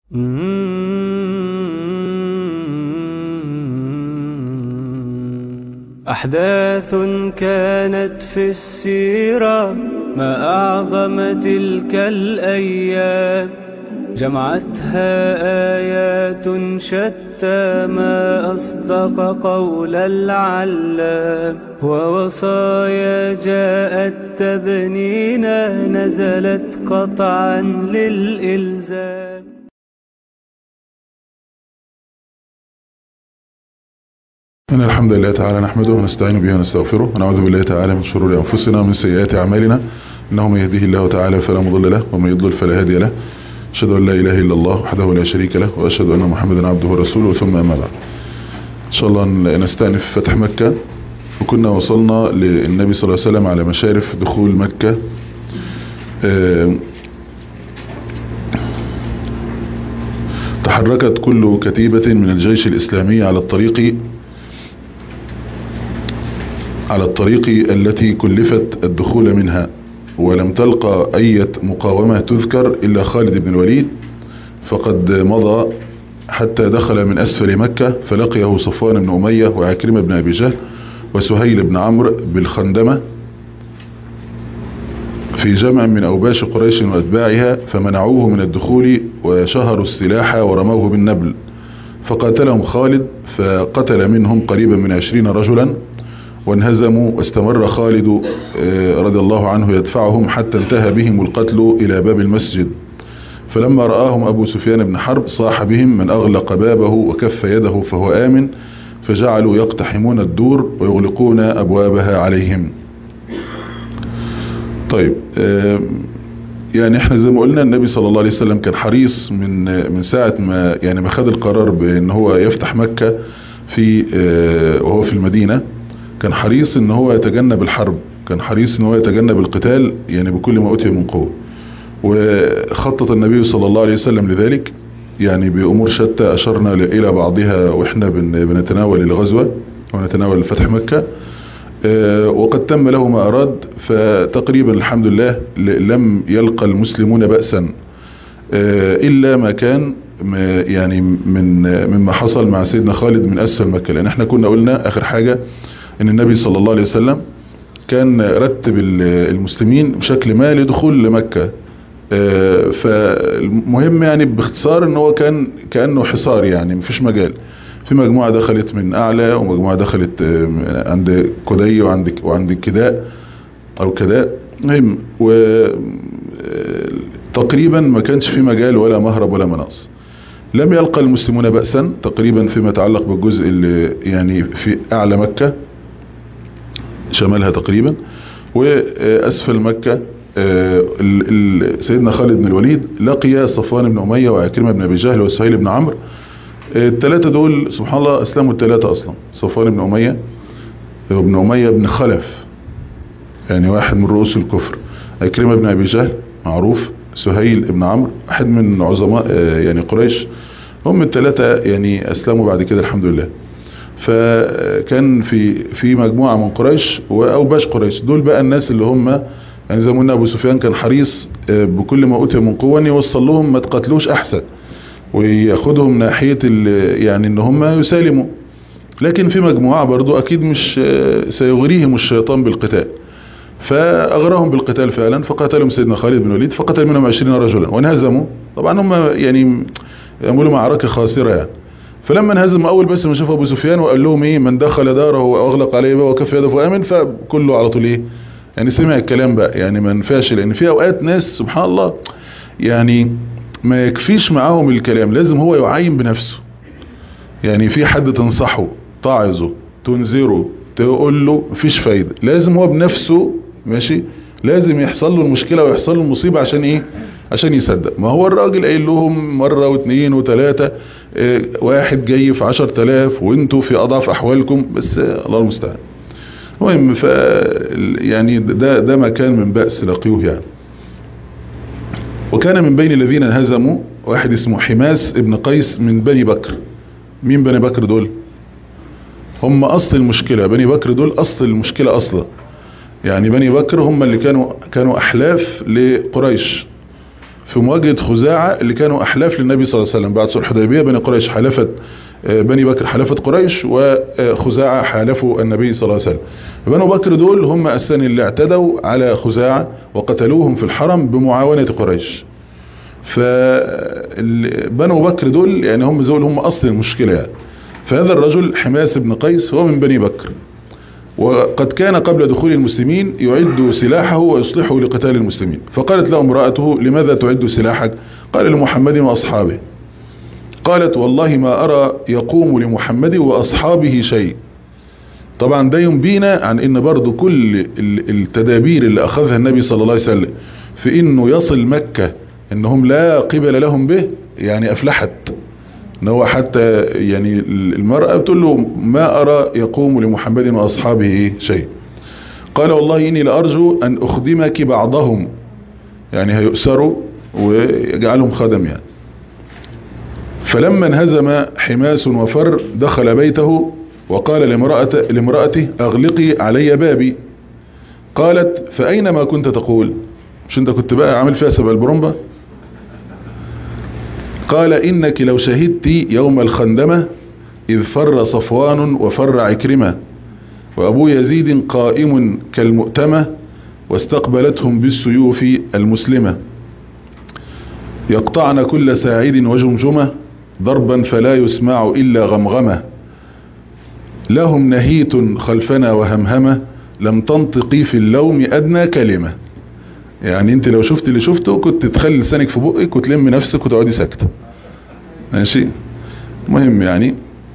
أحداث كانت في السيرة ما أعظم تلك الأيام جمعتها آيات شتى ما أصدق قول العلام ووصايا جاءت تبنينا نزلت قطعا للإلزام إن الحمد لله تعالى نحمده ونستعين به ونستغفره ونعوذ بالله تعالى من شرور أنفسنا ومن سيئات أعمالنا إنه من يهده الله تعالى فلا مضل له ومن يضلل فلا هادي له أشهد أن لا إله إلا الله وحده لا شريك له وأشهد أن محمدا عبده ورسوله ثم أما بعد إن شاء الله نستأنف فتح مكة وكنا وصلنا للنبي صلى الله عليه وسلم على مشارف دخول مكة تحركت كل كتيبة من الجيش الإسلامي على الطريق على الطريق التي كلفت الدخول منها ولم تلقى أي مقاومة تذكر إلا خالد بن الوليد فقد مضى حتى دخل من أسفل مكة فلقيه صفوان بن أمية وعكرمة بن أبي جهل وسهيل بن عمرو بالخندمة في جمع من أوباش قريش وأتباعها فمنعوه من الدخول وشهروا السلاح ورموه بالنبل فقاتلهم خالد فقتل منهم قريبا من عشرين رجلا وانهزموا واستمر خالد رضي الله عنه يدفعهم حتى انتهى بهم القتل إلى باب المسجد فلما رآهم أبو سفيان بن حرب صاح بهم من أغلق بابه وكف يده فهو آمن فجعلوا يقتحمون الدور ويغلقون أبوابها عليهم طيب يعني احنا زي ما قلنا النبي صلى الله عليه وسلم كان حريص من من ساعة ما يعني ما خد القرار بان هو يفتح مكة في وهو في المدينة كان حريص ان هو يتجنب الحرب كان حريص ان هو يتجنب القتال يعني بكل ما اوتي من قوه وخطط النبي صلى الله عليه وسلم لذلك يعني بامور شتى اشرنا الى بعضها واحنا بنتناول الغزوة ونتناول فتح مكة وقد تم له ما اراد فتقريبا الحمد لله لم يلقى المسلمون بأسا الا ما كان يعني من مما حصل مع سيدنا خالد من اسفل مكة لان احنا كنا قلنا اخر حاجة ان النبي صلى الله عليه وسلم كان رتب المسلمين بشكل ما لدخول لمكة فالمهم يعني باختصار ان هو كان كأنه حصار يعني مفيش مجال في مجموعة دخلت من اعلى ومجموعة دخلت عند كدي وعند وعند كداء او كداء مهم وتقريبا ما كانش في مجال ولا مهرب ولا مناص لم يلقى المسلمون بأسا تقريبا فيما يتعلق بالجزء اللي يعني في اعلى مكة شمالها تقريبا واسفل مكة سيدنا خالد بن الوليد لقي صفوان بن أمية وعكرمة بن أبي جهل وسهيل بن عمرو الثلاثة دول سبحان الله اسلموا الثلاثة اصلا صفوان بن أمية وابن أمية بن خلف يعني واحد من رؤوس الكفر عكرمة بن أبي جهل معروف سهيل بن عمرو واحد من عظماء يعني قريش هم الثلاثة يعني اسلموا بعد كده الحمد لله فكان في في مجموعة من قريش واوباش قريش دول بقى الناس اللي هم يعني زي ما قلنا ابو سفيان كان حريص بكل ما اوتي من قوة ان يوصل لهم ما تقتلوش احسن وياخدهم ناحية يعني ان هم يسالموا لكن في مجموعة برضو اكيد مش سيغريهم الشيطان بالقتال فاغراهم بالقتال فعلا فقاتلهم سيدنا خالد بن وليد فقتل منهم عشرين رجلا وانهزموا طبعا هم يعني يعملوا معركة خاسرة يعني فلما انهزم اول بس ما شاف ابو سفيان وقال لهم ايه من دخل داره واغلق عليه بقى وكف يده فامن فكله على طول ايه يعني سمع الكلام بقى يعني ما نفعش لان في اوقات ناس سبحان الله يعني ما يكفيش معاهم الكلام لازم هو يعين بنفسه يعني في حد تنصحه تعظه تنذره تقول له مفيش فايدة لازم هو بنفسه ماشي لازم يحصل له المشكلة ويحصل له المصيبة عشان ايه عشان يصدق ما هو الراجل قايل لهم مرة واثنين وثلاثة اه واحد جاي في عشر تلاف وانتوا في اضعف احوالكم بس اه الله المستعان المهم ف يعني ده ده مكان من بأس لقيوه يعني وكان من بين الذين انهزموا واحد اسمه حماس ابن قيس من بني بكر مين بني بكر دول هم اصل المشكلة بني بكر دول اصل المشكلة اصلا يعني بني بكر هم اللي كانوا كانوا احلاف لقريش في مواجهة خزاعة اللي كانوا أحلاف للنبي صلى الله عليه وسلم بعد صلح الحديبية بني قريش حلفت بني بكر حلفت قريش وخزاعة حالفوا النبي صلى الله عليه وسلم بنو بكر دول هم أساسا اللي اعتدوا على خزاعة وقتلوهم في الحرم بمعاونة قريش فبنو بكر دول يعني هم زول هم أصل المشكلة يعني فهذا الرجل حماس بن قيس هو من بني بكر وقد كان قبل دخول المسلمين يعد سلاحه ويصلحه لقتال المسلمين فقالت له امرأته لماذا تعد سلاحك قال لمحمد وأصحابه قالت والله ما أرى يقوم لمحمد وأصحابه شيء طبعا ده ينبينا عن ان برضو كل التدابير اللي اخذها النبي صلى الله عليه وسلم في انه يصل مكة انهم لا قبل لهم به يعني افلحت ان هو حتى يعني المرأة بتقول له ما ارى يقوم لمحمد واصحابه شيء قال والله اني لارجو ان اخدمك بعضهم يعني هيؤسروا ويجعلهم خدم يعني فلما انهزم حماس وفر دخل بيته وقال لامرأته, لامرأته اغلقي علي بابي قالت فاين ما كنت تقول مش انت كنت بقى عامل فيها سبع البرمبة قال انك لو شهدت يوم الخندمة اذ فر صفوان وفر عكرمة وابو يزيد قائم كالمؤتمة واستقبلتهم بالسيوف المسلمة يقطعن كل ساعد وجمجمة ضربا فلا يسمع إلا غمغمة لهم نهيت خلفنا وهمهمة لم تنطقي في اللوم أدنى كلمة يعني انت لو شفت اللي شفته كنت تخلي لسانك في بقك وتلم نفسك وتقعدي ساكتة ماشي مهم يعني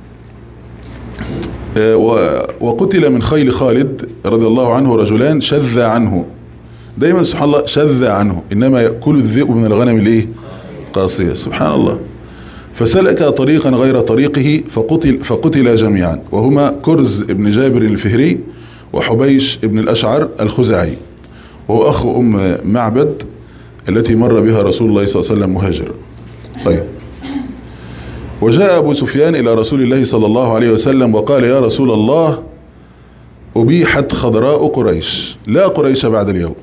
وقتل من خيل خالد رضي الله عنه رجلان شذ عنه دايما سبحان الله شذ عنه انما يأكل الذئب من الغنم الايه قاسية سبحان الله فسلك طريقا غير طريقه فقتل, فقتل جميعا وهما كرز ابن جابر الفهري وحبيش ابن الأشعر الخزعي وهو أخ أم معبد التي مر بها رسول الله صلى الله عليه وسلم مهاجر طيب وجاء أبو سفيان إلى رسول الله صلى الله عليه وسلم وقال يا رسول الله أبيحت خضراء قريش لا قريش بعد اليوم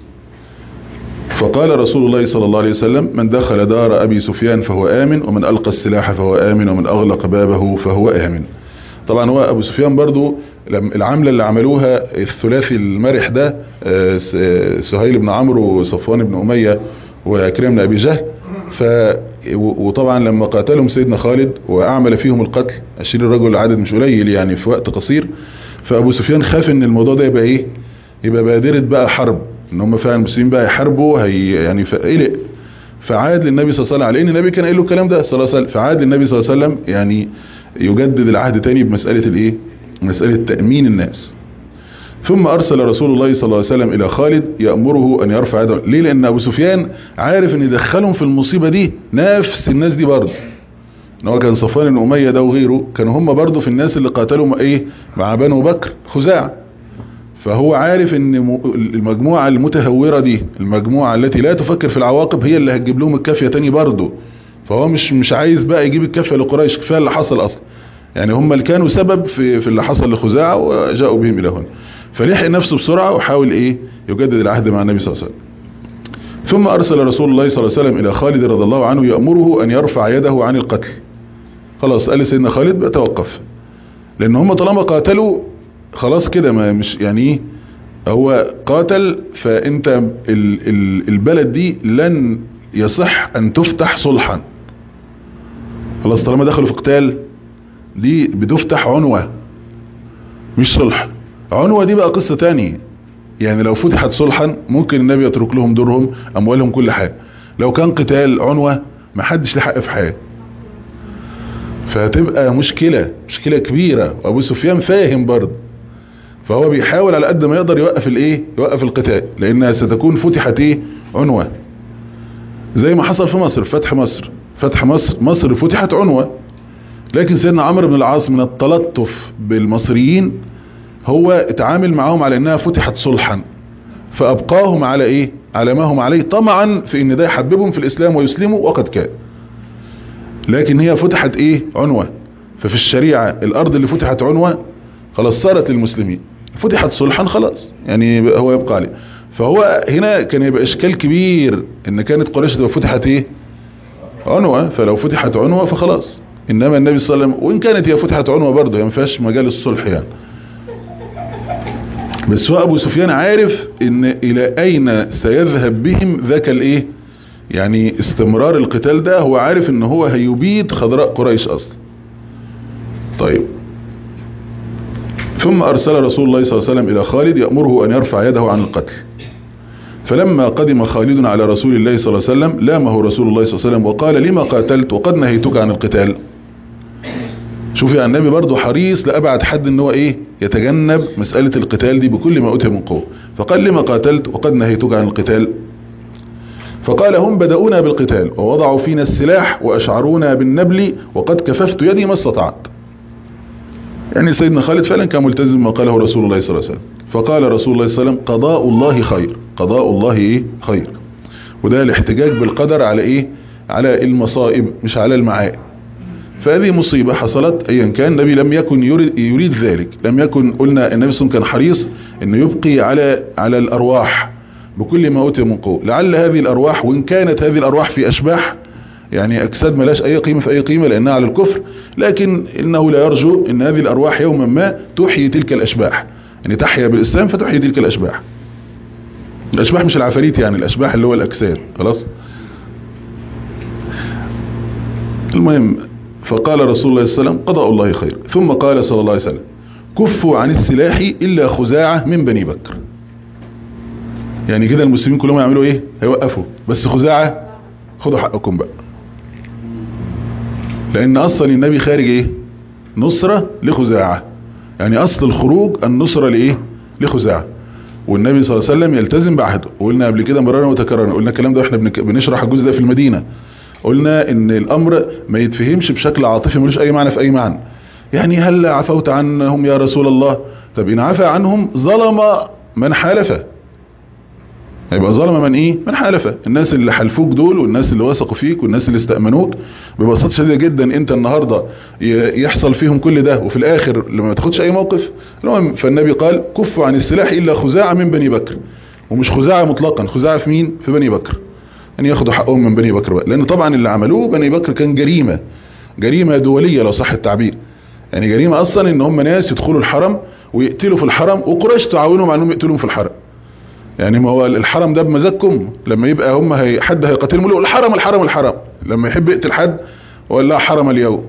فقال رسول الله صلى الله عليه وسلم من دخل دار أبي سفيان فهو آمن ومن ألقى السلاح فهو آمن ومن أغلق بابه فهو آمن طبعا هو أبو سفيان برضو العملة اللي عملوها الثلاثي المرح ده سهيل بن عمرو وصفوان بن أمية وكريم بن أبي جهل ف وطبعا لما قاتلهم سيدنا خالد وأعمل فيهم القتل عشرين رجل عدد مش قليل يعني في وقت قصير فأبو سفيان خاف ان الموضوع ده يبقى ايه يبقى بادرة بقى حرب ان هم فعلا المسلمين بقى يحاربوا هي يعني فقلق فعاد للنبي صلى الله عليه وسلم على ان النبي كان قايل له الكلام ده صلى الله عليه وسلم فعاد للنبي صلى الله عليه وسلم يعني يجدد العهد تاني بمسألة الايه مسألة تأمين الناس ثم ارسل رسول الله صلى الله عليه وسلم الى خالد يأمره ان يرفع يده ليه لان ابو سفيان عارف ان يدخلهم في المصيبة دي نفس الناس دي برضه ان هو كان صفوان بن اميه ده وغيره كانوا هم برضه في الناس اللي قاتلوا ايه مع بنو بكر خزاع فهو عارف ان المجموعة المتهورة دي المجموعة التي لا تفكر في العواقب هي اللي هتجيب لهم الكافية تاني برضه فهو مش مش عايز بقى يجيب الكافية لقريش كفايه اللي حصل اصلا يعني هم اللي كانوا سبب في في اللي حصل لخزاعة وجاءوا بهم الى هنا فلحق نفسه بسرعة وحاول ايه يجدد العهد مع النبي صلى الله عليه وسلم ثم ارسل رسول الله صلى الله عليه وسلم الى خالد رضي الله عنه يأمره ان يرفع يده عن القتل خلاص قال سيدنا خالد بقى توقف لان هم طالما قاتلوا خلاص كده ما مش يعني ايه هو قاتل فانت ال ال البلد دي لن يصح ان تفتح صلحا خلاص طالما دخلوا في قتال دي بتفتح عنوة مش صلح عنوة دي بقى قصة تانية يعني لو فتحت صلحا ممكن النبي يترك لهم دورهم اموالهم كل حاجة لو كان قتال عنوة ما حدش لحق في حاجة فهتبقى مشكلة مشكلة كبيرة وابو سفيان فاهم برضه فهو بيحاول على قد ما يقدر يوقف الايه يوقف القتال لانها ستكون فتحت ايه عنوة زي ما حصل في مصر فتح مصر فتح مصر مصر فتحت عنوة لكن سيدنا عمرو بن العاص من التلطف بالمصريين هو اتعامل معاهم على انها فتحت صلحا فابقاهم على ايه على ما هم عليه طمعا في ان ده يحببهم في الاسلام ويسلموا وقد كان لكن هي فتحت ايه عنوة ففي الشريعة الارض اللي فتحت عنوة خلاص صارت للمسلمين فتحت صلحا خلاص يعني هو يبقى عليه فهو هنا كان يبقى اشكال كبير ان كانت قريش تبقى فتحت ايه عنوة فلو فتحت عنوة فخلاص انما النبي صلى الله عليه وسلم وان كانت هي فتحت عنوة برضه هي ما فيهاش مجال الصلح يعني بس هو ابو سفيان عارف ان الى اين سيذهب بهم ذاك الايه يعني استمرار القتال ده هو عارف ان هو هيبيد خضراء قريش اصلا طيب ثم ارسل رسول الله صلى الله عليه وسلم الى خالد يأمره ان يرفع يده عن القتل فلما قدم خالد على رسول الله صلى الله عليه وسلم لامه رسول الله صلى الله عليه وسلم وقال لما قاتلت وقد نهيتك عن القتال شوف يعني النبي برضه حريص لأبعد حد ان هو ايه يتجنب مسألة القتال دي بكل ما أوتي من قوة فقال لما قاتلت وقد نهيتك عن القتال فقال هم بدأونا بالقتال ووضعوا فينا السلاح وأشعرونا بالنبل وقد كففت يدي ما استطعت يعني سيدنا خالد فعلا كان ملتزم ما قاله رسول الله صلى الله عليه وسلم فقال رسول الله صلى الله عليه وسلم قضاء الله خير قضاء الله ايه خير وده الاحتجاج بالقدر على ايه على المصائب مش على المعائب فهذه مصيبة حصلت ايا كان النبي لم يكن يريد, يريد ذلك لم يكن قلنا النبي صلى الله عليه وسلم كان حريص انه يبقي على على الارواح بكل ما اوتي من قوه لعل هذه الارواح وان كانت هذه الارواح في اشباح يعني اجساد ملاش اي قيمة في اي قيمة لانها على الكفر لكن انه لا يرجو ان هذه الارواح يوما ما تحيي تلك الاشباح يعني تحيا بالاسلام فتحيي تلك الاشباح الاشباح مش العفاريت يعني الاشباح اللي هو الاجساد خلاص المهم فقال رسول الله صلى الله عليه وسلم قضاء الله خير ثم قال صلى الله عليه وسلم كفوا عن السلاح الا خزاعة من بني بكر يعني كده المسلمين كلهم يعملوا ايه هيوقفوا بس خزاعة خدوا حقكم بقى لان اصلا النبي خارج ايه نصرة لخزاعة يعني اصل الخروج النصرة لايه لخزاعة والنبي صلى الله عليه وسلم يلتزم بعهده وقلنا قبل كده مرارا وتكررا قلنا الكلام ده واحنا بنشرح الجزء ده في المدينة قلنا ان الامر ما يتفهمش بشكل عاطفي ملوش اي معنى في اي معنى يعني هل عفوت عنهم يا رسول الله طب ان عفى عنهم ظلم من حالفه يبقى ظلم من ايه من حالفه الناس اللي حلفوك دول والناس اللي وثقوا فيك والناس اللي استأمنوك ببساطه شديده جدا انت النهارده يحصل فيهم كل ده وفي الاخر لما ما تاخدش اي موقف المهم فالنبي قال كفوا عن السلاح الا خزاعه من بني بكر ومش خزاعه مطلقا خزاعه في مين في بني بكر ان ياخدوا حقهم من بني بكر بقى لان طبعا اللي عملوه بني بكر كان جريمه جريمه دوليه لو صح التعبير يعني جريمه اصلا ان هم ناس يدخلوا الحرم ويقتلوا في الحرم وقريش تعاونهم على انهم يقتلوا في الحرم يعني ما هو الحرم ده بمزاجكم لما يبقى هم هي حد هيقاتلهم يقولوا الحرم الحرم الحرم لما يحب يقتل حد ولا حرم اليوم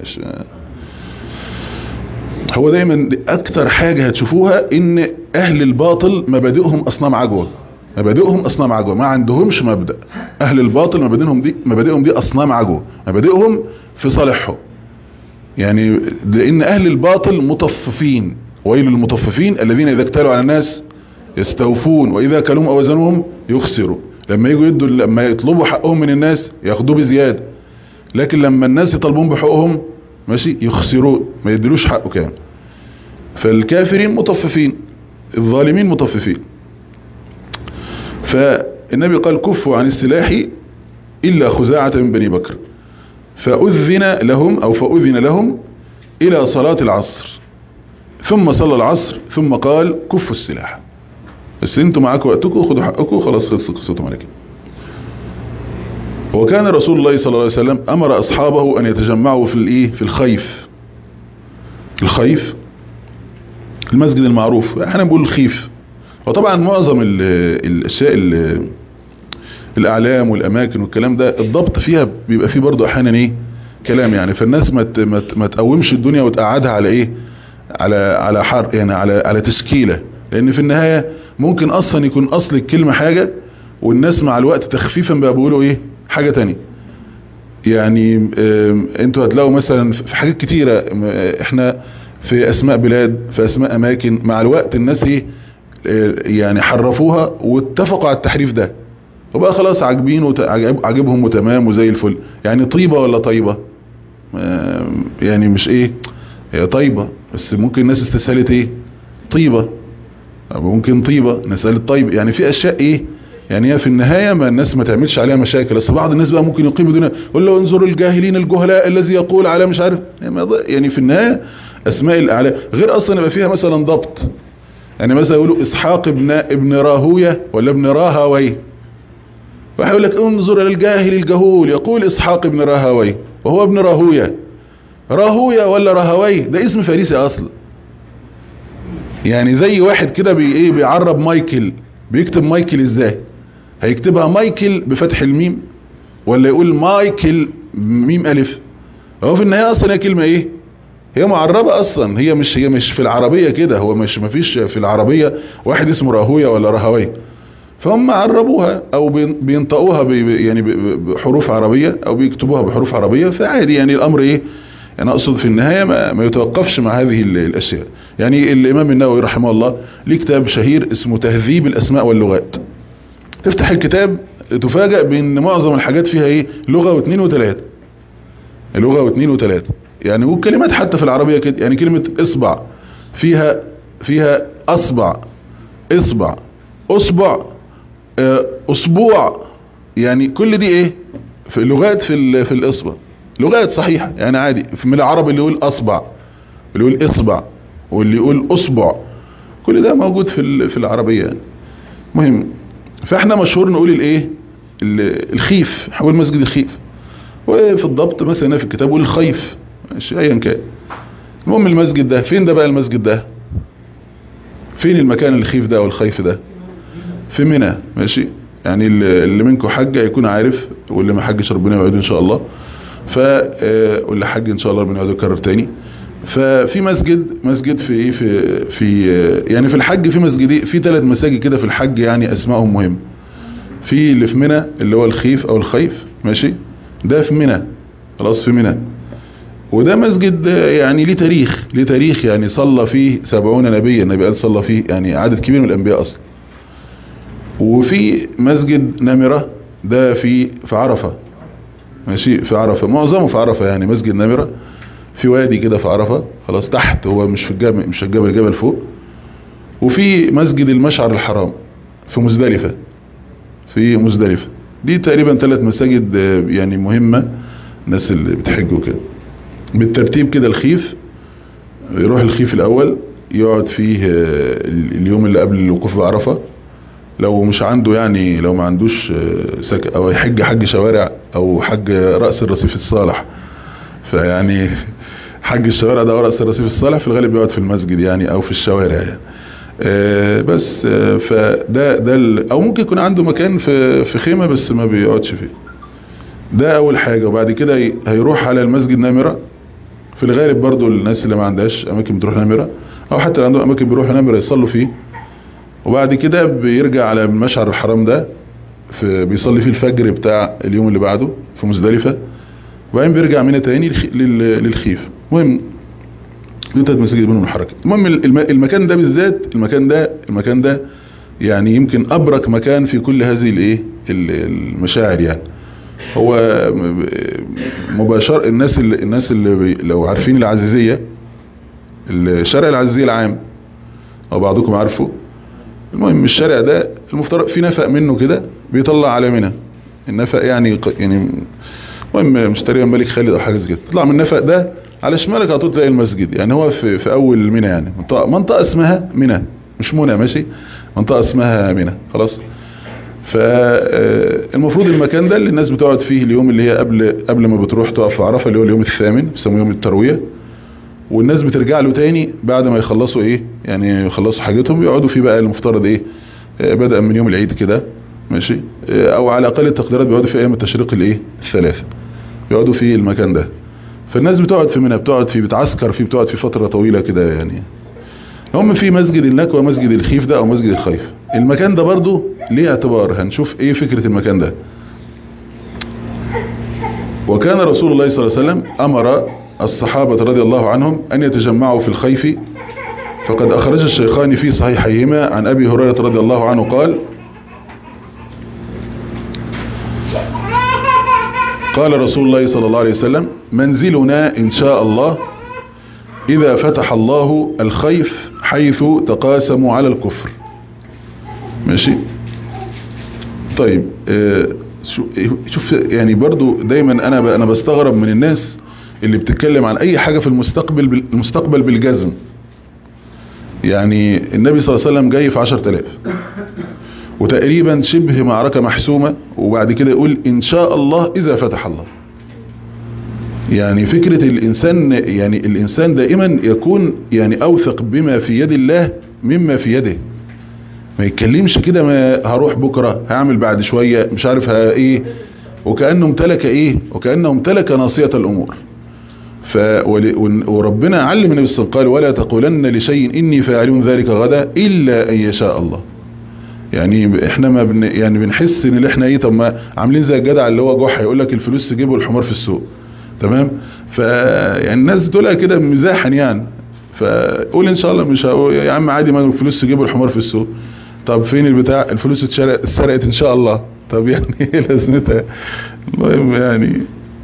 هو دايما اكتر حاجة هتشوفوها ان اهل الباطل مبادئهم اصنام عجوة مبادئهم اصنام عجوة ما عندهمش مبدأ اهل الباطل مبادئهم دي مبادئهم دي اصنام عجوة مبادئهم في صالحهم يعني لان اهل الباطل مطففين ويل المطففين الذين اذا اكتالوا على الناس يستوفون واذا كلهم او وزنهم يخسروا لما يجوا يدوا لما يطلبوا حقهم من الناس ياخدوه بزيادة لكن لما الناس يطلبون بحقهم ماشي يخسروا ما يدلوش حقه كام فالكافرين مطففين الظالمين مطففين فالنبي قال كفوا عن السلاح إلا خزاعة من بني بكر فأذن لهم أو فأذن لهم إلى صلاة العصر ثم صلى العصر ثم قال كفوا السلاح بس انتوا معاكم وقتكم خدوا حقكم خلاص خلصت قصتهم على كده وكان رسول الله صلى الله عليه وسلم امر اصحابه ان يتجمعوا في الايه في الخيف الخيف المسجد المعروف احنا بنقول الخيف وطبعا معظم ال الاشياء ال الاعلام والاماكن والكلام ده الضبط فيها بيبقى فيه برضو احيانا ايه كلام يعني فالناس ما ما تقومش الدنيا وتقعدها على ايه على على حر يعني على على تشكيله لان في النهايه ممكن اصلا يكون اصل الكلمه حاجه والناس مع الوقت تخفيفا بقى بيقولوا ايه حاجه تانية يعني انتوا هتلاقوا مثلا في حاجات كتيره احنا في اسماء بلاد في اسماء اماكن مع الوقت الناس ايه يعني حرفوها واتفقوا على التحريف ده وبقى خلاص عاجبين وعاجبهم وتمام وزي الفل يعني طيبة ولا طيبة يعني مش ايه هي طيبة بس ممكن الناس استسهلت ايه طيبة ممكن طيبة نسألة طيب يعني في اشياء ايه يعني هي في النهاية ما الناس ما تعملش عليها مشاكل بس بعض الناس بقى ممكن يقيموا دون يقول له انظروا الجاهلين الجهلاء الذي يقول على مش عارف يعني في النهاية اسماء الاعلام غير اصلا يبقى فيها مثلا ضبط يعني مثلا يقولوا اسحاق ابن ابن راهويه ولا ابن راهوي واحد يقول لك انظر الى الجاهل الجهول يقول اسحاق ابن راهوي وهو ابن راهويه راهويه ولا راهوي ده اسم فارسي اصلا يعني زي واحد كده بي ايه بيعرب مايكل بيكتب مايكل ازاي هيكتبها مايكل بفتح الميم ولا يقول مايكل ميم الف هو في النهايه اصلا هي كلمه ايه هي معربه اصلا هي مش هي مش في العربيه كده هو مش مفيش في العربيه واحد اسمه راهويه ولا راهوي فهم عربوها او بينطقوها يعني بحروف عربيه او بيكتبوها بحروف عربيه فعادي يعني الامر ايه انا اقصد في النهايه ما, ما يتوقفش مع هذه الاشياء يعني الامام النووي رحمه الله ليه كتاب شهير اسمه تهذيب الاسماء واللغات تفتح الكتاب تفاجأ بان معظم الحاجات فيها ايه لغة واثنين وثلاثة لغة واثنين وثلاثة يعني والكلمات حتى في العربية كده يعني كلمة اصبع فيها فيها اصبع اصبع اصبع اسبوع يعني كل دي ايه في لغات في في الاصبع لغات صحيحة يعني عادي من العرب اللي يقول اصبع اللي يقول اصبع واللي يقول اصبع كل ده موجود في في العربية يعني مهم فاحنا مشهور نقول الايه الخيف حول مسجد الخيف وفي الضبط مثلا في الكتاب يقول الخيف ماشي ايا كان المهم المسجد ده فين ده بقى المسجد ده فين المكان الخيف ده والخيف ده في منى ماشي يعني اللي منكم حج هيكون عارف واللي ما حجش ربنا يوعده ان شاء الله ف واللي حج ان شاء الله ربنا يوعده يكرر تاني ففي مسجد مسجد في ايه في في يعني في الحج في مسجد في ثلاث مساجد كده في الحج يعني اسمائهم مهم في اللي في منى اللي هو الخيف او الخيف ماشي ده في منى خلاص في منى وده مسجد يعني ليه تاريخ ليه تاريخ يعني صلى فيه سبعون نبيا النبي قال صلى فيه يعني عدد كبير من الانبياء اصلا وفي مسجد نمرة ده في في عرفة ماشي في عرفة معظمه في عرفة يعني مسجد نمرة في وادي كده في عرفة خلاص تحت هو مش في الجبل مش الجبل الجبل فوق وفي مسجد المشعر الحرام في مزدلفة في مزدلفة دي تقريبا ثلاث مساجد يعني مهمة الناس اللي بتحجوا كده بالترتيب كده الخيف يروح الخيف الاول يقعد فيه اليوم اللي قبل الوقوف بعرفة لو مش عنده يعني لو ما عندوش سك او يحج حج شوارع او حج رأس الرصيف الصالح فيعني حج الشوارع ده ورأس الرصيف الصالح في الغالب بيقعد في المسجد يعني او في الشوارع يعني آه بس آه فده ده او ممكن يكون عنده مكان في في خيمة بس ما بيقعدش فيه ده اول حاجة وبعد كده هيروح على المسجد نامرة في الغالب برضو الناس اللي ما عندهاش اماكن بتروح نامرة او حتى اللي عندهم اماكن بيروحوا نامرة يصلوا فيه وبعد كده بيرجع على المشعر الحرام ده في بيصلي فيه الفجر بتاع اليوم اللي بعده في مزدلفة وبعدين بيرجع منها تاني للخيف المهم يوتد مساجد منهم الحركة المهم المكان ده بالذات المكان ده المكان ده يعني يمكن ابرك مكان في كل هذه الايه المشاعر يعني هو مباشر الناس اللي الناس اللي لو عارفين العزيزية الشارع العزيزية العام او بعضكم عارفه المهم الشارع ده المفترض في نفق منه كده بيطلع على منى النفق يعني يعني المهم مش تقريبا ملك خالد او حاجه زي كده تطلع من النفق ده على شمالك على طول تلاقي المسجد يعني هو في في اول منى يعني منطقه منطقه اسمها منى مش منى ماشي منطقه اسمها منى خلاص فالمفروض المكان ده اللي الناس بتقعد فيه اليوم اللي هي قبل قبل ما بتروح تقف في عرفه اللي هو اليوم الثامن بيسموه يوم الترويه والناس بترجع له تاني بعد ما يخلصوا ايه يعني يخلصوا حاجتهم يقعدوا فيه بقى المفترض ايه بدءا من يوم العيد كده ماشي او على اقل التقديرات بيقعدوا في ايام التشريق الايه الثلاثه بيقعدوا في المكان ده فالناس بتقعد في منى بتقعد فيه بتعسكر فيه بتقعد فيه فتره طويله كده يعني هم في مسجد النكوى مسجد الخيف ده او مسجد الخيف المكان ده برضو ليه اعتبار هنشوف ايه فكره المكان ده وكان رسول الله صلى الله عليه وسلم امر الصحابة رضي الله عنهم أن يتجمعوا في الخيف فقد أخرج الشيخان في صحيحيهما عن أبي هريرة رضي الله عنه قال قال رسول الله صلى الله عليه وسلم منزلنا إن شاء الله إذا فتح الله الخيف حيث تقاسموا على الكفر ماشي طيب آه شوف يعني برضو دايما أنا أنا بستغرب من الناس اللي بتتكلم عن اي حاجة في المستقبل المستقبل بالجزم يعني النبي صلى الله عليه وسلم جاي في 10000 وتقريبا شبه معركة محسومة وبعد كده يقول إن شاء الله إذا فتح الله يعني فكرة الإنسان يعني الإنسان دائما يكون يعني أوثق بما في يد الله مما في يده ما يتكلمش كده ما هروح بكرة هعمل بعد شوية مش عارف ها ايه وكأنه امتلك ايه وكأنه امتلك ناصية الامور ف وربنا علم النبي صلى الله عليه وسلم قال ولا تقولن لشيء اني فاعل ذلك غدا الا ان يشاء الله يعني احنا ما بن يعني بنحس ان احنا ايه طب ما عاملين زي الجدع اللي هو جحا يقول لك الفلوس تجيبه الحمار في السوق تمام ف يعني الناس بتقولها كده مزاحا يعني فقول ان شاء الله مش هقول يا عم عادي ما الفلوس تجيبه الحمار في السوق طب فين البتاع الفلوس اتسرقت اتسرقت ان شاء الله طب يعني ايه لازمتها المهم يعني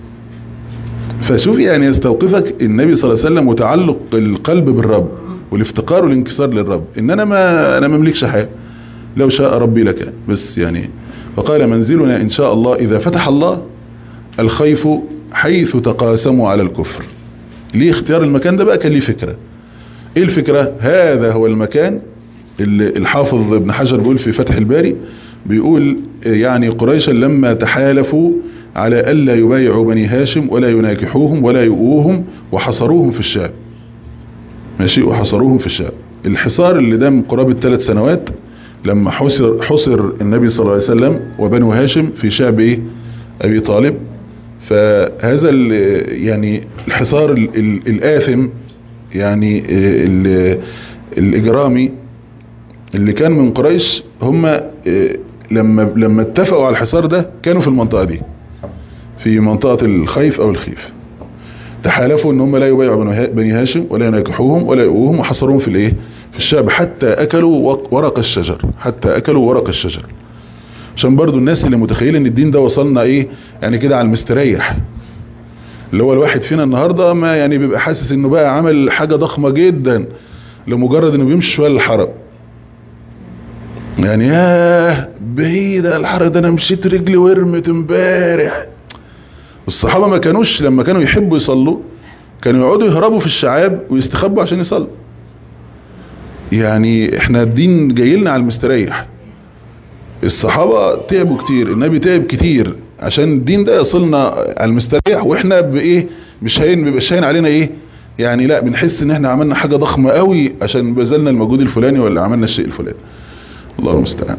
فشوف يعني يستوقفك النبي صلى الله عليه وسلم وتعلق القلب بالرب والافتقار والانكسار للرب ان انا ما انا ما املكش حاجه لو شاء ربي لك بس يعني فقال منزلنا ان شاء الله اذا فتح الله الخيف حيث تقاسموا على الكفر ليه اختيار المكان ده بقى كان ليه فكره ايه الفكره هذا هو المكان اللي الحافظ ابن حجر بيقول في فتح الباري بيقول يعني قريشا لما تحالفوا على ألا يبايعوا بني هاشم ولا يناكحوهم ولا يؤوهم وحصروهم في الشعب ماشي وحصروهم في الشعب الحصار اللي دام قرابة ثلاث سنوات لما حصر, حصر النبي صلى الله عليه وسلم وبنو هاشم في شعب ايه ابي طالب فهذا يعني الحصار ال ال الآثم يعني ال الإجرامي اللي كان من قريش هم لما لما اتفقوا على الحصار ده كانوا في المنطقة دي في منطقة الخيف او الخيف تحالفوا ان هم لا يبايعوا بني هاشم ولا يناكحوهم ولا يؤوهم وحصروهم في الايه في الشعب حتى اكلوا ورق الشجر حتى اكلوا ورق الشجر عشان برضو الناس اللي متخيله ان الدين ده وصلنا ايه يعني كده على المستريح اللي هو الواحد فينا النهاردة ما يعني بيبقى حاسس انه بقى عمل حاجة ضخمة جدا لمجرد انه بيمشي شوية للحرم يعني ياه بعيدة الحرم ده انا مشيت رجلي ورمت امبارح الصحابة ما كانوش لما كانوا يحبوا يصلوا كانوا يقعدوا يهربوا في الشعاب ويستخبوا عشان يصلوا يعني احنا الدين جاي لنا على المستريح الصحابة تعبوا كتير النبي تعب كتير عشان الدين ده يصلنا على المستريح واحنا بايه مش هين بيبقاش هين علينا ايه يعني لا بنحس ان احنا عملنا حاجة ضخمة قوي عشان بذلنا المجهود الفلاني ولا عملنا الشيء الفلاني الله المستعان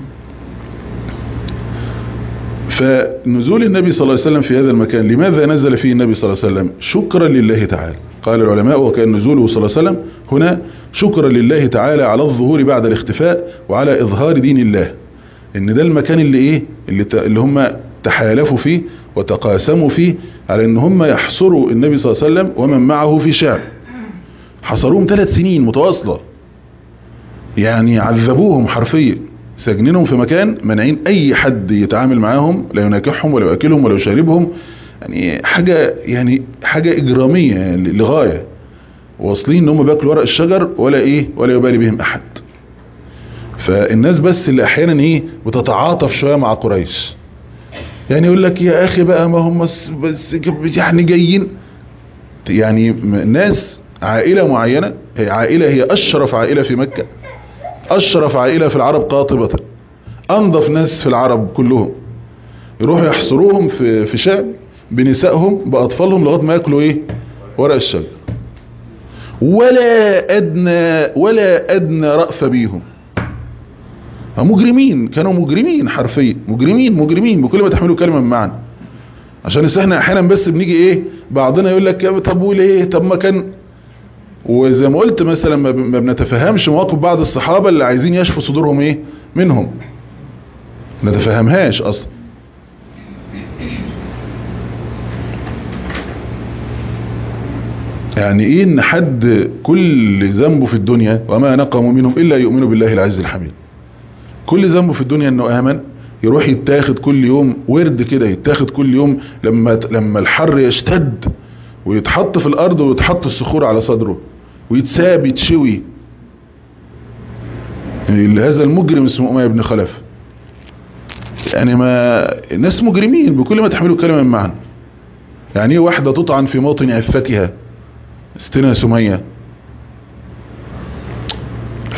فنزول النبي صلى الله عليه وسلم في هذا المكان لماذا نزل فيه النبي صلى الله عليه وسلم شكرا لله تعالى قال العلماء وكان نزوله صلى الله عليه وسلم هنا شكرا لله تعالى على الظهور بعد الاختفاء وعلى اظهار دين الله ان ده المكان اللي ايه اللي, اللي هم تحالفوا فيه وتقاسموا فيه على ان هم يحصروا النبي صلى الله عليه وسلم ومن معه في شعب حصروهم ثلاث سنين متواصلة يعني عذبوهم حرفيا سجنينهم في مكان منعين اي حد يتعامل معاهم لا يناكحهم ولا يأكلهم ولا يشاربهم يعني حاجة يعني حاجة اجرامية يعني لغاية واصلين ان هم بياكلوا ورق الشجر ولا ايه ولا يبالي بهم احد فالناس بس اللي احيانا ايه بتتعاطف شوية مع قريش يعني يقول لك يا اخي بقى ما هم بس يعني جايين يعني ناس عائلة معينة هي عائلة هي اشرف عائلة في مكة اشرف عائلة في العرب قاطبة انظف ناس في العرب كلهم يروحوا يحصروهم في في شعب بنسائهم باطفالهم لغايه ما ياكلوا ايه ورق الشجر ولا ادنى ولا ادنى رأفة بيهم مجرمين كانوا مجرمين حرفيا مجرمين مجرمين بكل ما تحملوا كلمة من معنى عشان احنا احيانا بس بنيجي ايه بعضنا يقول لك طب وليه طب ما كان وزي ما قلت مثلا ما بنتفهمش مواقف بعض الصحابة اللي عايزين يشفوا صدورهم ايه منهم ما نتفهمهاش اصلا يعني ايه ان حد كل ذنبه في الدنيا وما نقموا منهم الا يؤمنوا بالله العز الحميد كل ذنبه في الدنيا انه امن يروح يتاخد كل يوم ورد كده يتاخد كل يوم لما لما الحر يشتد ويتحط في الارض ويتحط الصخور على صدره ويتساب يتشوي يعني هذا المجرم اسمه امية بن خلف يعني ما ناس مجرمين بكل ما تحملوا كلمة من معنى يعني ايه واحدة تطعن في موطن عفتها استنا سمية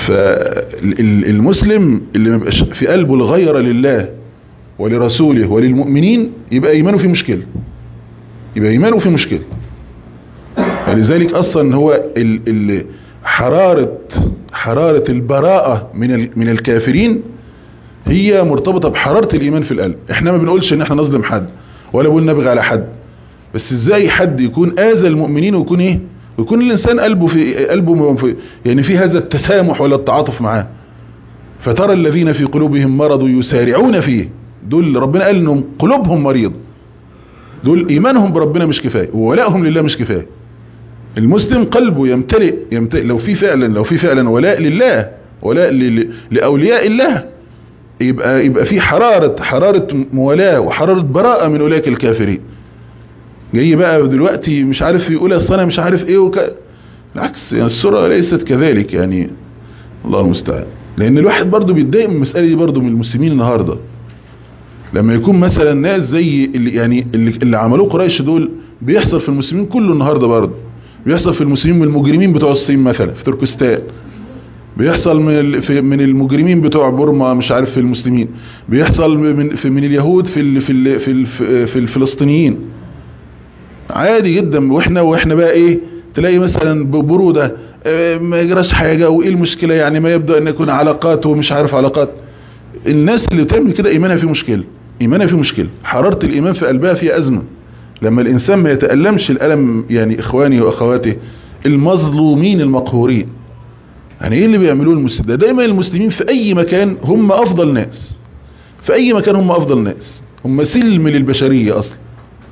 فالمسلم اللي ما بيبقاش في قلبه الغيرة لله ولرسوله وللمؤمنين يبقى ايمانه في مشكلة يبقى ايمانه في مشكلة ولذلك اصلا هو ال ال حرارة حرارة البراءة من من الكافرين هي مرتبطة بحرارة الايمان في القلب احنا ما بنقولش ان احنا نظلم حد ولا بنقول نبغي على حد بس ازاي حد يكون اذى المؤمنين ويكون ايه ويكون الانسان قلبه في قلبه في يعني في هذا التسامح ولا التعاطف معاه فترى الذين في قلوبهم مرض يسارعون فيه دول ربنا قال انهم قلوبهم مريض دول ايمانهم بربنا مش كفايه وولائهم لله مش كفايه المسلم قلبه يمتلئ يمتلئ لو في فعلا لو في فعلا ولاء لله ولاء لاولياء الله يبقى يبقى في حراره حراره موالاه وحراره براءه من اولئك الكافرين جاي بقى دلوقتي مش عارف يقول اصل انا مش عارف ايه وك... بالعكس يعني الصوره ليست كذلك يعني الله المستعان لان الواحد برضو بيتضايق من المساله دي برضو من المسلمين النهارده لما يكون مثلا ناس زي اللي يعني اللي, اللي عملوه قريش دول بيحصل في المسلمين كله النهارده برضه بيحصل في المسلمين من المجرمين بتوع الصين مثلا في تركستان بيحصل من من المجرمين بتوع بورما مش عارف في المسلمين بيحصل من في من اليهود في ال في ال في ال في الفلسطينيين عادي جدا واحنا واحنا بقى ايه تلاقي مثلا بروده ما يجراش حاجه وايه المشكله يعني ما يبدا ان يكون علاقات ومش عارف علاقات الناس اللي بتعمل كده ايمانها في مشكله ايمانها في مشكله حراره الايمان في قلبها فيها ازمه لما الانسان ما يتالمش الالم يعني اخواني واخواتي المظلومين المقهورين يعني ايه اللي بيعملوه المسلمين دايما المسلمين في اي مكان هم افضل ناس في اي مكان هم افضل ناس هم سلم للبشريه اصلا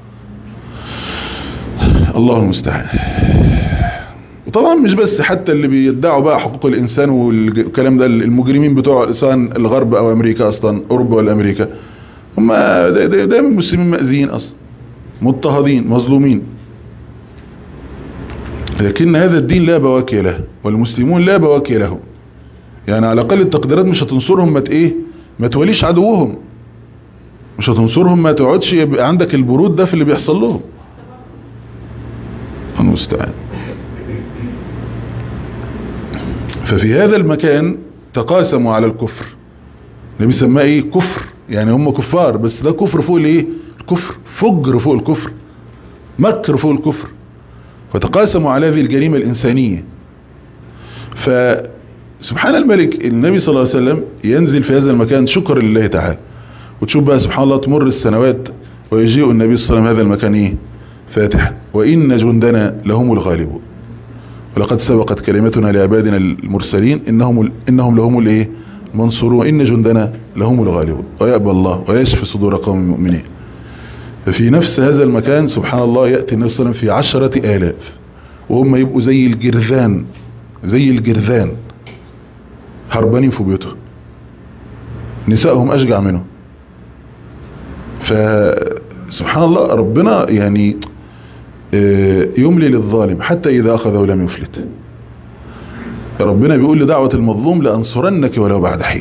الله المستعان وطبعا مش بس حتى اللي بيدعوا بقى حقوق الانسان والكلام ده المجرمين بتوع سواء الغرب او امريكا اصلا اوروبا ولا امريكا هم دايما المسلمين مأذيين اصلا مضطهدين مظلومين لكن هذا الدين لا بواكي له والمسلمون لا بواكي لهم يعني على الاقل التقديرات مش هتنصرهم ما ايه ما توليش عدوهم مش هتنصرهم ما تقعدش يبقى عندك البرود ده في اللي بيحصل لهم المستعان ففي هذا المكان تقاسموا على الكفر النبي سماه ايه كفر يعني هم كفار بس ده كفر فوق الايه الكفر فجر فوق الكفر مكر فوق الكفر فتقاسموا على هذه الجريمة الإنسانية فسبحان الملك النبي صلى الله عليه وسلم ينزل في هذا المكان شكر لله تعالى وتشوف بقى سبحان الله تمر السنوات ويجيء النبي صلى الله عليه وسلم هذا المكان ايه فاتح وإن جندنا لهم الغالبون ولقد سبقت كلمتنا لعبادنا المرسلين إنهم, إنهم لهم الايه منصورون وإن جندنا لهم الغالبون ويأبى الله ويشفي صدور قوم المؤمنين ففي نفس هذا المكان سبحان الله يأتي النبي صلى الله عليه وسلم في عشرة آلاف وهم يبقوا زي الجرذان زي الجرذان هربانين في بيوتهم نسائهم أشجع منهم فسبحان الله ربنا يعني يملي للظالم حتى إذا أخذه لم يفلت ربنا بيقول لدعوة المظلوم لأنصرنك ولو بعد حين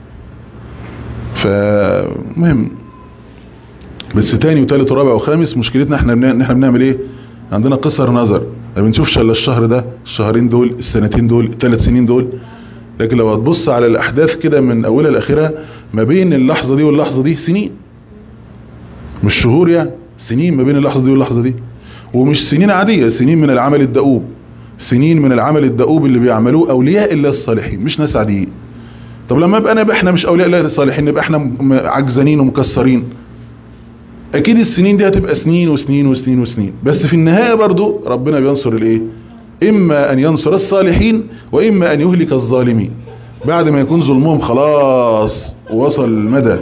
فمهم بس تاني وتالت ورابع وخامس مشكلتنا احنا بنا... احنا بنعمل ايه عندنا قصر نظر ما بنشوفش الا الشهر ده الشهرين دول السنتين دول الثلاث سنين دول لكن لو هتبص على الاحداث كده من اولها لاخرها ما بين اللحظه دي واللحظه دي سنين مش شهور يعني سنين ما بين اللحظه دي واللحظه دي ومش سنين عاديه سنين من العمل الدؤوب سنين من العمل الدؤوب اللي بيعملوه اولياء الله الصالحين مش ناس عاديين طب لما يبقى انا احنا مش اولياء الله الصالحين نبقى احنا عجزانين ومكسرين اكيد السنين دي هتبقى سنين وسنين وسنين وسنين بس في النهاية برضو ربنا بينصر الايه اما ان ينصر الصالحين واما ان يهلك الظالمين بعد ما يكون ظلمهم خلاص وصل المدى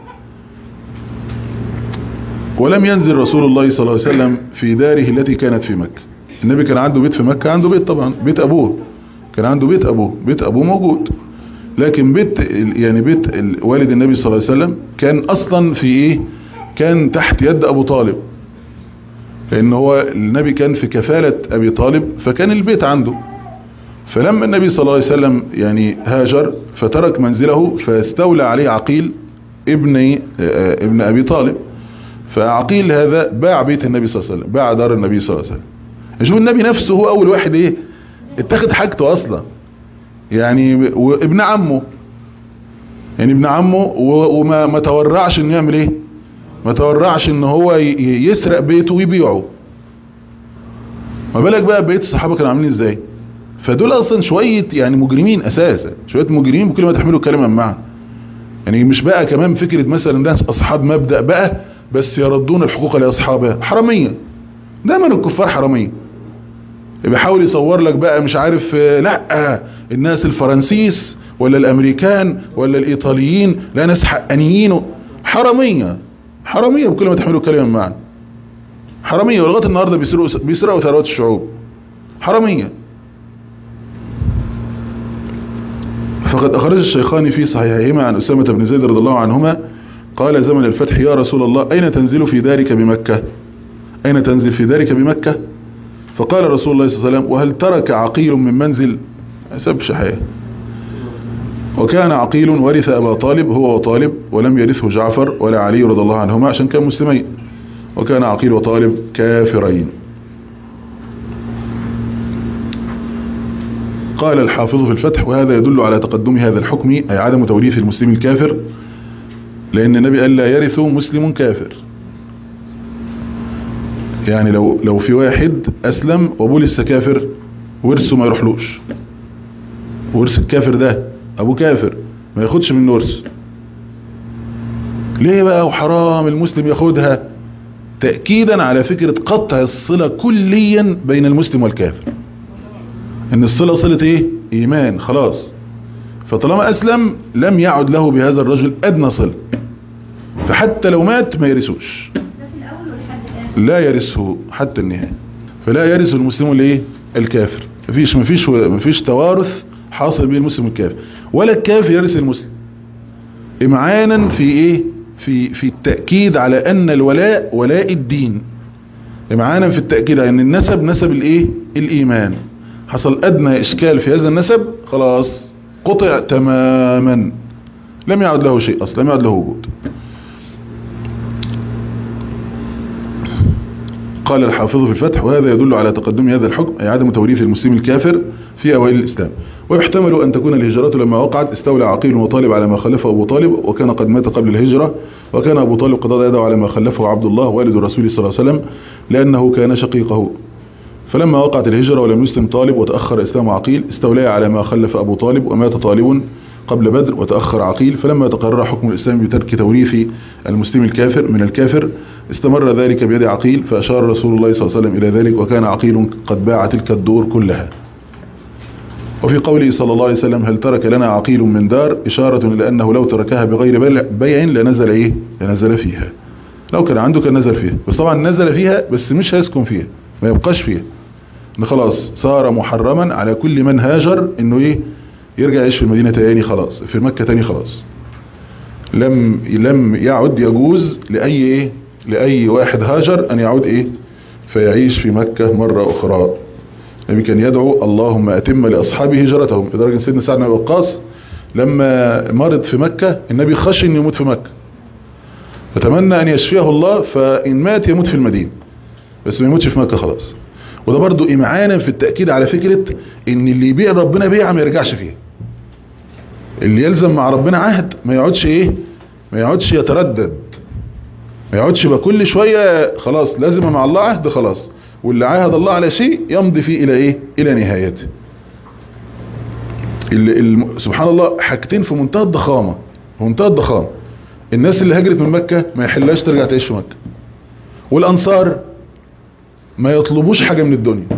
ولم ينزل رسول الله صلى الله عليه وسلم في داره التي كانت في مكة النبي كان عنده بيت في مكة عنده بيت طبعا بيت ابوه كان عنده بيت ابوه بيت ابوه موجود لكن بيت يعني بيت والد النبي صلى الله عليه وسلم كان اصلا في ايه كان تحت يد ابو طالب لان هو النبي كان في كفالة ابي طالب فكان البيت عنده فلما النبي صلى الله عليه وسلم يعني هاجر فترك منزله فاستولى عليه عقيل ابن ابن ابي طالب فعقيل هذا باع بيت النبي صلى الله عليه وسلم باع دار النبي صلى الله عليه وسلم شوف النبي نفسه هو اول واحد ايه اتخذ حاجته اصلا يعني وابن عمه يعني ابن عمه وما ما تورعش انه يعمل ايه ما تورعش ان هو يسرق بيته ويبيعه ما بالك بقى بقيه الصحابه كانوا عاملين ازاي فدول اصلا شويه يعني مجرمين اساسا شويه مجرمين بكل ما تحملوا الكلمه معا يعني مش بقى كمان فكره مثلا ناس اصحاب مبدا بقى بس يردون الحقوق لاصحابها حراميه دايما الكفار حراميه بيحاول يصور لك بقى مش عارف لا الناس الفرنسيس ولا الامريكان ولا الايطاليين لا ناس حقانيين حراميه حراميه بكل ما تحملوا الكلمه معا حراميه ولغايه النهارده بيسرقوا بيسرقوا ثروات الشعوب حراميه فقد أخرج الشيخان في صحيحهما عن أسامة بن زيد رضي الله عنهما قال زمن الفتح يا رسول الله أين تنزل في دارك بمكة أين تنزل في دارك بمكة فقال رسول الله صلى الله عليه وسلم وهل ترك عقيل من منزل سبش حياة وكان عقيل ورث أبا طالب هو وطالب ولم يرثه جعفر ولا علي رضي الله عنهما عشان كان مسلمين وكان عقيل وطالب كافرين قال الحافظ في الفتح وهذا يدل على تقدم هذا الحكم أي عدم توريث المسلم الكافر لأن النبي قال لا يرث مسلم كافر يعني لو لو في واحد أسلم وأبوه لسه كافر ورثه ما يروحلوش ورث الكافر ده أبوه كافر ما ياخدش منه ورث ليه بقى وحرام المسلم ياخدها تأكيدا على فكرة قطع الصلة كليا بين المسلم والكافر ان الصلة صلة ايه ايمان خلاص فطالما اسلم لم يعد له بهذا الرجل ادنى صلة فحتى لو مات ما يرثوش لا يرثه حتى النهاية فلا يرث المسلم الايه الكافر مفيش مفيش مفيش توارث حاصل بين المسلم والكافر ولا الكافر يرث المسلم امعانا في ايه في في التأكيد على ان الولاء ولاء الدين امعانا في التأكيد على ان النسب نسب الايه الايمان حصل ادنى اشكال في هذا النسب خلاص قطع تماما لم يعد له شيء اصلا لم يعد له وجود قال الحافظ في الفتح وهذا يدل على تقدم هذا الحكم أي عدم توريث المسلم الكافر في أوائل الإسلام ويحتمل أن تكون الهجرة لما وقعت استولى عقيل وطالب على ما خلفه أبو طالب وكان قد مات قبل الهجرة وكان أبو طالب قد يده على ما خلفه عبد الله والد الرسول صلى الله عليه وسلم لأنه كان شقيقه فلما وقعت الهجرة ولم يسلم طالب وتأخر إسلام عقيل استولى على ما خلف أبو طالب ومات طالب قبل بدر وتأخر عقيل فلما تقرر حكم الإسلام بترك توريث المسلم الكافر من الكافر استمر ذلك بيد عقيل فأشار رسول الله صلى الله عليه وسلم إلى ذلك وكان عقيل قد باع تلك الدور كلها وفي قوله صلى الله عليه وسلم هل ترك لنا عقيل من دار إشارة إلى أنه لو تركها بغير بيع لنزل إيه لنزل فيها لو كان عنده كان نزل فيها بس طبعا نزل فيها بس مش هيسكن فيها ما يبقاش فيها ان خلاص صار محرما على كل من هاجر انه ايه يرجع يعيش في المدينة تاني خلاص في مكة تاني خلاص لم لم يعد يجوز لأي ايه لأي واحد هاجر أن يعود ايه فيعيش في مكة مرة أخرى النبي كان يدعو اللهم أتم لأصحابه هجرتهم لدرجة سيدنا سعد بن وقاص لما مرض في مكة النبي خشي أن يموت في مكة فتمنى أن يشفيه الله فإن مات يموت في المدينة بس ما يموتش في مكة خلاص وده برضو إمعانا في التأكيد على فكرة ان اللي يبيع ربنا بيعة ما يرجعش فيها اللي يلزم مع ربنا عهد ما يقعدش ايه ما يقعدش يتردد ما يقعدش يبقى كل شوية خلاص لازم مع الله عهد خلاص واللي عاهد الله على شيء يمضي فيه الى ايه الى نهايته اللي اللي سبحان الله حاجتين في منتهى الضخامة في منتهى الضخامة الناس اللي هاجرت من مكة ما يحلاش ترجع تعيش في مكة والانصار ما يطلبوش حاجة من الدنيا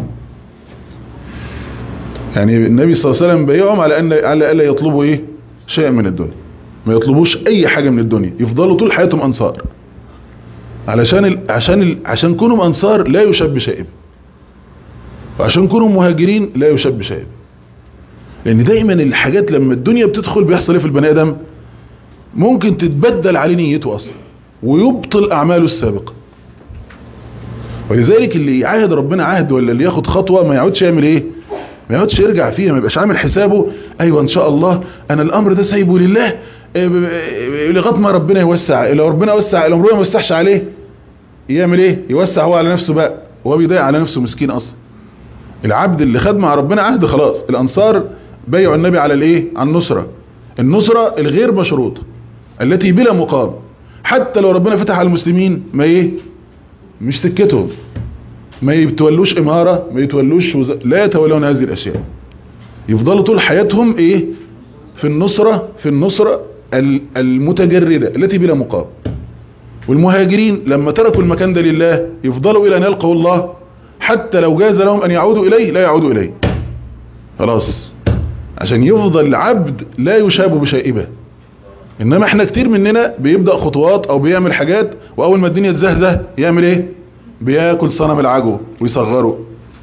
يعني النبي صلى الله عليه وسلم بيعهم على ان على الا يطلبوا ايه شيء من الدنيا ما يطلبوش اي حاجة من الدنيا يفضلوا طول حياتهم انصار علشان ال... عشان ال... عشان كونهم انصار لا يشب شائب وعشان كونهم مهاجرين لا يشب شائب لان دايما الحاجات لما الدنيا بتدخل بيحصل ايه في البني ادم ممكن تتبدل عليه نيته اصلا ويبطل اعماله السابقه ولذلك اللي يعاهد ربنا عهد ولا اللي ياخد خطوه ما يقعدش يعمل ايه ما يقعدش يرجع فيها ما يبقاش عامل حسابه ايوه ان شاء الله انا الامر ده سايبه لله لغايه ما ربنا يوسع لو ربنا وسع لو ربنا ما وسعش عليه يعمل ايه يوسع هو على نفسه بقى هو بيضيع على نفسه مسكين اصلا العبد اللي خد مع ربنا عهد خلاص الانصار بايعوا النبي على الايه على النصرة النصرة الغير مشروطة التي بلا مقابل حتى لو ربنا فتح على المسلمين ما ايه مش سكتهم ما يتولوش امارة ما يتولوش وز... لا يتولون هذه الاشياء يفضلوا طول حياتهم ايه في النصرة في النصرة المتجردة التي بلا مقابل والمهاجرين لما تركوا المكان ده لله يفضلوا الى ان يلقوا الله حتى لو جاز لهم ان يعودوا اليه لا يعودوا اليه خلاص عشان يفضل العبد لا يشاب بشائبه انما احنا كتير مننا بيبدأ خطوات او بيعمل حاجات واول ما الدنيا تزهزه يعمل ايه بياكل صنم العجو ويصغره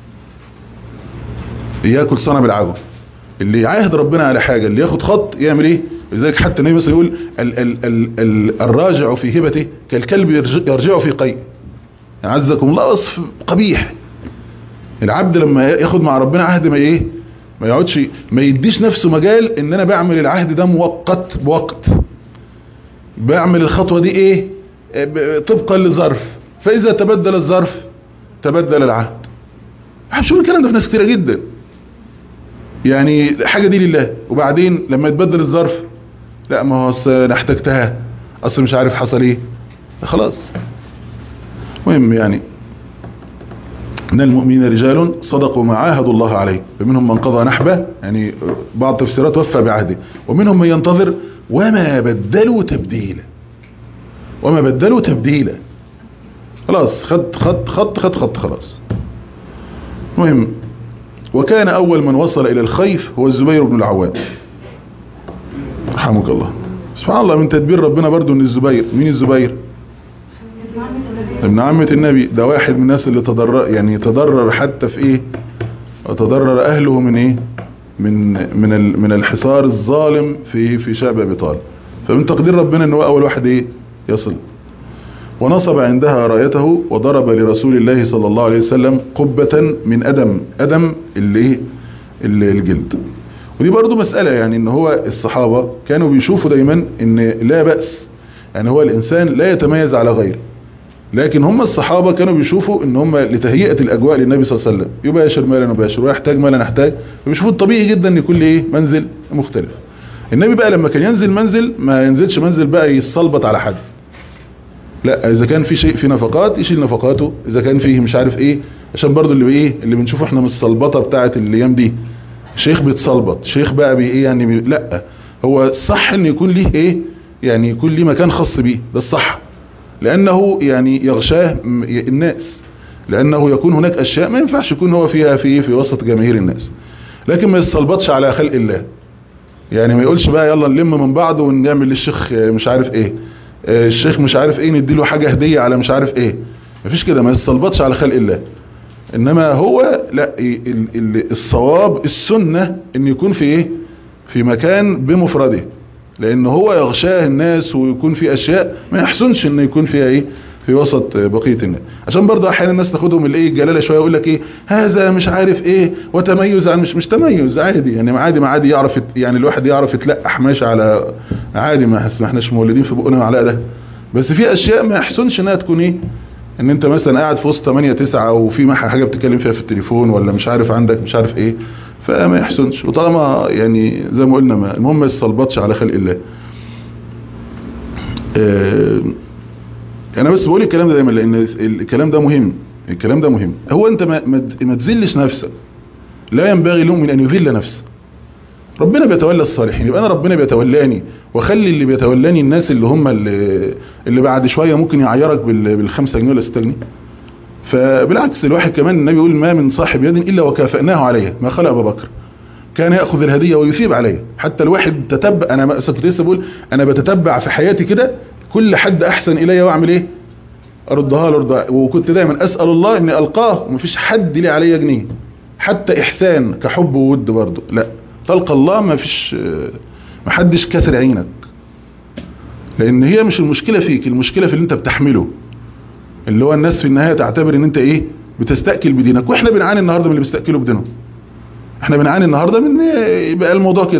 ياكل صنم العجو اللي يعاهد ربنا على حاجة اللي ياخد خط يعمل ايه لذلك حتى النبي مثلا يقول ال ال ال ال الراجع في هبته كالكلب يرجع في قيء عزكم الله وصف قبيح العبد لما ياخد مع ربنا عهد ما ايه ما يقعدش ما يديش نفسه مجال ان انا بعمل العهد ده مؤقت بوقت بعمل الخطوة دي ايه طبقا لظرف فاذا تبدل الظرف تبدل العهد هنشوف الكلام ده في ناس كتيرة جدا يعني الحاجة دي لله وبعدين لما يتبدل الظرف لا ما هو اصل انا احتجتها اصل مش عارف حصل ايه خلاص مهم يعني ان المؤمنين رجال صدقوا ما عاهدوا الله عليه فمنهم من قضى نحبه يعني بعض التفسيرات وفى بعهده ومنهم من ينتظر وما بدلوا تبديلا وما بدلوا تبديلا خلاص خط خط خط خط خط خلاص مهم وكان أول من وصل إلى الخيف هو الزبير بن العوام رحمك الله سبحان الله من تدبير ربنا برضو ان الزبير مين الزبير ابن عمة النبي ده واحد من الناس اللي تضرر يعني تضرر حتى في ايه وتضرر اهله من ايه من من من الحصار الظالم في في شعب ابي طالب فمن تقدير ربنا ان هو اول واحد ايه يصل ونصب عندها رايته وضرب لرسول الله صلى الله عليه وسلم قبة من ادم ادم اللي ايه اللي الجلد ودي برضو مسألة يعني ان هو الصحابة كانوا بيشوفوا دايما ان لا بأس يعني هو الانسان لا يتميز على غيره لكن هم الصحابة كانوا بيشوفوا ان هم لتهيئة الاجواء للنبي صلى الله عليه وسلم يباشر ما لا نباشر ويحتاج ما لا نحتاج فبيشوفوا الطبيعي جدا ان يكون ايه منزل مختلف النبي بقى لما كان ينزل منزل ما ينزلش منزل بقى يصلبط على حد لا اذا كان في شيء في نفقات يشيل نفقاته اذا كان فيه مش عارف ايه عشان برضو اللي بايه اللي بنشوفه احنا من الصلبطه بتاعه الايام دي شيخ بيتصلبط شيخ بقى بي ايه يعني بي لا هو الصح ان يكون ليه ايه يعني يكون ليه مكان خاص بيه ده الصح لانه يعني يغشاه الناس لانه يكون هناك اشياء ما ينفعش يكون هو فيها في في وسط جماهير الناس لكن ما يتصلبطش على خلق الله يعني ما يقولش بقى يلا نلم من بعض ونعمل للشيخ مش عارف ايه الشيخ مش عارف ايه نديله حاجة هدية على مش عارف ايه مفيش كده ما يتصلبطش على خلق الله انما هو لا الصواب السنة ان يكون في ايه في مكان بمفرده لان هو يغشاه الناس ويكون في اشياء ما يحسنش ان يكون فيها ايه في وسط بقية الناس عشان برضه احيانا الناس تاخدهم الايه الجلالة شوية يقول لك ايه هذا مش عارف ايه وتميز عن مش مش تميز عادي يعني عادي ما عادي يعرف يعني الواحد يعرف يتلقح ماشي على عادي ما احناش مولدين في بقنا على ده بس في اشياء ما يحسنش انها تكون ايه ان انت مثلا قاعد في وسط 8 9 وفي حاجة بتتكلم فيها في التليفون ولا مش عارف عندك مش عارف ايه فما يحسنش وطالما يعني زي ما قلنا ما المهم ما يتصلبطش على خلق الله اه انا بس بقول الكلام ده دايما لان الكلام ده مهم الكلام ده مهم هو انت ما, ما تذلش نفسك لا ينبغي لهم ان يذل نفسه ربنا بيتولى الصالحين يبقى انا ربنا بيتولاني واخلي اللي بيتولاني الناس اللي هم اللي, اللي بعد شوية ممكن يعيرك بالخمسة جنيه ولا ستة جنيه فبالعكس الواحد كمان النبي يقول ما من صاحب يد الا وكافأناه عليها ما خلق ابو بكر كان ياخذ الهديه ويثيب عليها حتى الواحد تتبع انا كنت لسه بقول انا بتتبع في حياتي كده كل حد احسن الي واعمل ايه اردها له ارضها وكنت دايما اسال الله اني القاه ومفيش حد لي عليا جنيه حتى احسان كحب وود برضه لا تلقى الله ما فيش ما حدش كسر عينك لان هي مش المشكله فيك المشكله في اللي انت بتحمله اللي هو الناس في النهايه تعتبر ان انت ايه بتستأكل بدينك واحنا بنعاني النهارده من اللي بيستأكلوا بدينهم احنا بنعاني النهارده من يبقى الموضوع كده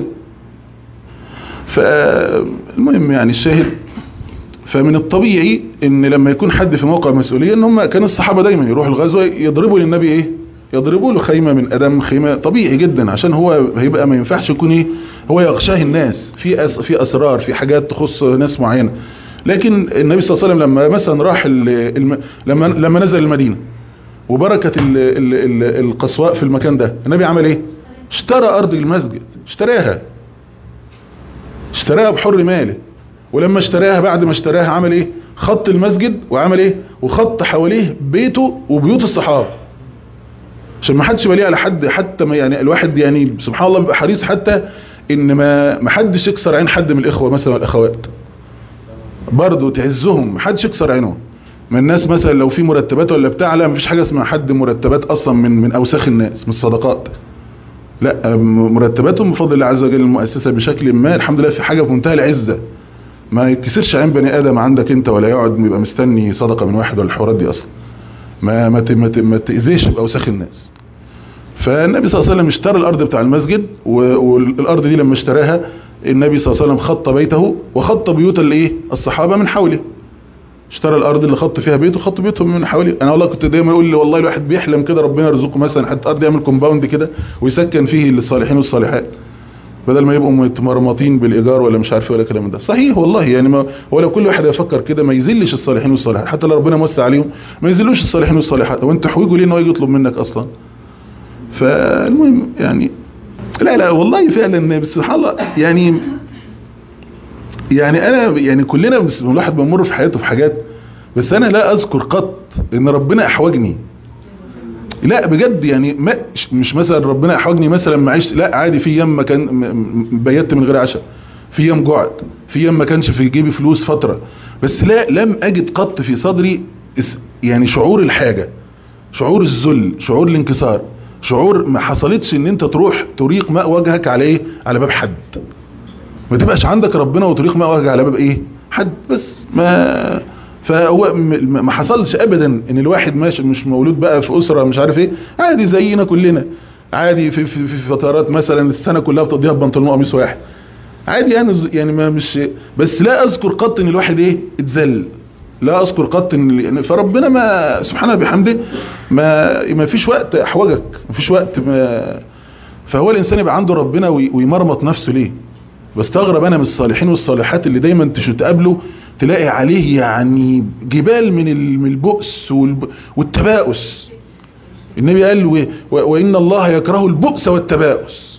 فالمهم يعني الشاهد فمن الطبيعي ان لما يكون حد في موقع مسؤولية ان هم كان الصحابة دايما يروحوا الغزوة يضربوا للنبي ايه يضربوا له خيمة من ادم خيمة طبيعي جدا عشان هو هيبقى ما ينفعش يكون ايه هو يغشاه الناس في أس في اسرار في حاجات تخص ناس معينة لكن النبي صلى الله عليه وسلم لما مثلا راح ال الم لما لما نزل المدينة وبركة ال ال ال القصواء في المكان ده النبي عمل ايه اشترى ارض المسجد اشتراها اشتراها بحر ماله ولما اشتراها بعد ما اشتراها عمل ايه خط المسجد وعمل ايه وخط حواليه بيته وبيوت الصحابه عشان ما حدش يبقى ليه على حد حتى ما يعني الواحد يعني سبحان الله بيبقى حريص حتى ان ما ما حدش يكسر عين حد من الاخوه مثلا والاخوات برضه تعزهم ما حدش يكسر عينهم من الناس مثلا لو في مرتبات ولا بتاع لا مفيش حاجه اسمها حد مرتبات اصلا من من اوساخ الناس من الصدقات لا مرتباتهم بفضل الله عز وجل المؤسسه بشكل ما الحمد لله في حاجه في منتهى العزه ما يكسرش عين بني ادم عندك انت ولا يقعد يبقى مستني صدقه من واحد ولا الحوارات دي اصلا ما ما ما تاذيش باوساخ الناس فالنبي صلى الله عليه وسلم اشترى الارض بتاع المسجد والارض دي لما اشتراها النبي صلى الله عليه وسلم خط بيته وخط بيوت الايه الصحابه من حوله اشترى الارض اللي خط فيها بيته خط بيوتهم من حوالي انا والله كنت دايما اقول لي والله الواحد بيحلم كده ربنا يرزقه مثلا حتى ارض يعمل كومباوند كده ويسكن فيه للصالحين والصالحات بدل ما يبقوا متمرمطين بالايجار ولا مش عارف ولا كلام ده صحيح والله يعني ما ولو كل واحد يفكر كده ما يذلش الصالحين والصالحات حتى لو ربنا موسع عليهم ما يذلوش الصالحين والصالحات وانت تحويجه ليه ان هو يجي يطلب منك اصلا فالمهم يعني لا لا والله فعلا بس سبحان الله يعني يعني انا يعني كلنا بس الواحد بيمر في حياته في حاجات بس انا لا اذكر قط ان ربنا احوجني لا بجد يعني ما مش مثلا ربنا احوجني مثلا معيش لا عادي في ايام ما كان بيت من غير عشاء في ايام جعت في ايام ما كانش في جيبي فلوس فتره بس لا لم اجد قط في صدري يعني شعور الحاجه شعور الذل شعور الانكسار شعور ما حصلتش ان انت تروح تريق ماء وجهك على ايه على باب حد ما تبقاش عندك ربنا وتريق ماء وجهك على باب ايه حد بس ما فهو ما حصلش ابدا ان الواحد ماشي مش مولود بقى في اسره مش عارف ايه عادي زينا كلنا عادي في في, في فترات مثلا السنه كلها بتقضيها ببنطلون وقميص واحد عادي يعني يعني ما مش بس لا اذكر قط ان الواحد ايه اتذل لا اذكر قط ان فربنا ما سبحانه بحمده ما ما فيش وقت احوجك ما فيش وقت ما فهو الانسان يبقى عنده ربنا ويمرمط نفسه ليه بستغرب انا من الصالحين والصالحات اللي دايما تقابله تلاقي عليه يعني جبال من من البؤس والتباؤس النبي قال وان الله يكره البؤس والتباؤس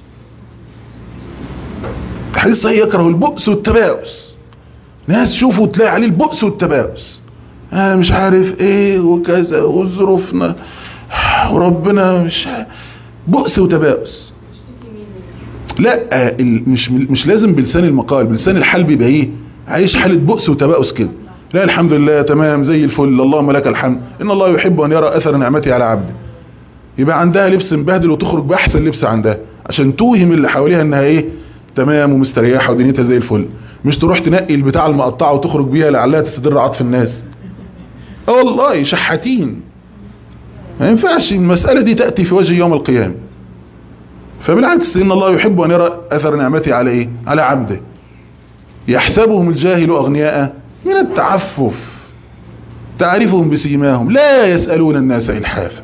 الحديث صحيح يكره البؤس والتباؤس ناس شوفوا تلاقي عليه البؤس والتباؤس انا مش عارف ايه وكذا وظروفنا وربنا مش بؤس وتباؤس لا مش مش لازم بلسان المقال بلسان الحال بيبقى ايه عايش حالة بؤس وتباؤس كده لا الحمد لله تمام زي الفل اللهم لك الحمد ان الله يحب ان يرى اثر نعمته على عبده يبقى عندها لبس مبهدل وتخرج باحسن لبس عندها عشان توهم اللي حواليها انها ايه تمام ومستريحه ودنيتها زي الفل مش تروح تنقي البتاع المقطعه وتخرج بيها لعلها تستدر عطف الناس اه والله شحاتين ما ينفعش المسألة دي تأتي في وجه يوم القيامة فبالعكس إن الله يحب أن يرى أثر نعمته على إيه؟ على عبده يحسبهم الجاهل أغنياء من التعفف تعرفهم بسيماهم لا يسألون الناس إلحافا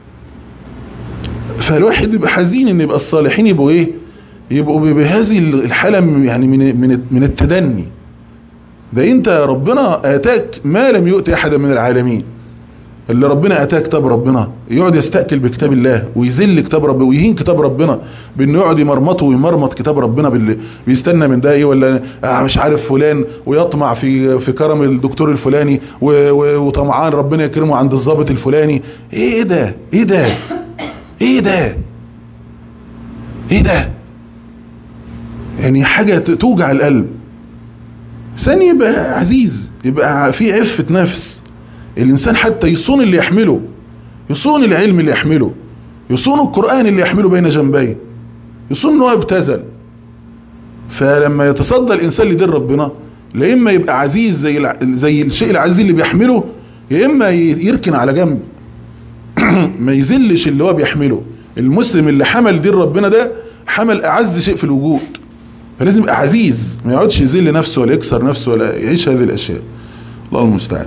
فالواحد يبقى حزين ان يبقى الصالحين يبقوا ايه يبقوا بهذه الحالة يعني من من من التدني ده انت ربنا اتاك ما لم يؤتي احدا من العالمين اللي ربنا اتاه كتاب ربنا يقعد يستأكل بكتاب الله ويذل كتاب ربنا ويهين كتاب ربنا بانه يقعد يمرمطه ويمرمط كتاب ربنا باللي بيستنى من ده ايه ولا آه مش عارف فلان ويطمع في في كرم الدكتور الفلاني وطمعان ربنا يكرمه عند الضابط الفلاني ايه ده ايه ده ايه ده ايه ده يعني حاجة توجع القلب ثاني يبقى عزيز يبقى في عفة نفس الإنسان حتى يصون اللي يحمله يصون العلم اللي يحمله يصون القرآن اللي يحمله بين جنبيه يصون انه يبتذل فلما يتصدى الإنسان لدين ربنا لا إما يبقى عزيز زي الع... زي الشيء العزيز اللي بيحمله يا إما يركن على جنب ما يذلش اللي هو بيحمله المسلم اللي حمل دين ربنا ده حمل أعز شيء في الوجود فلازم يبقى عزيز ما يقعدش يذل نفسه ولا يكسر نفسه ولا يعيش هذه الأشياء الله المستعان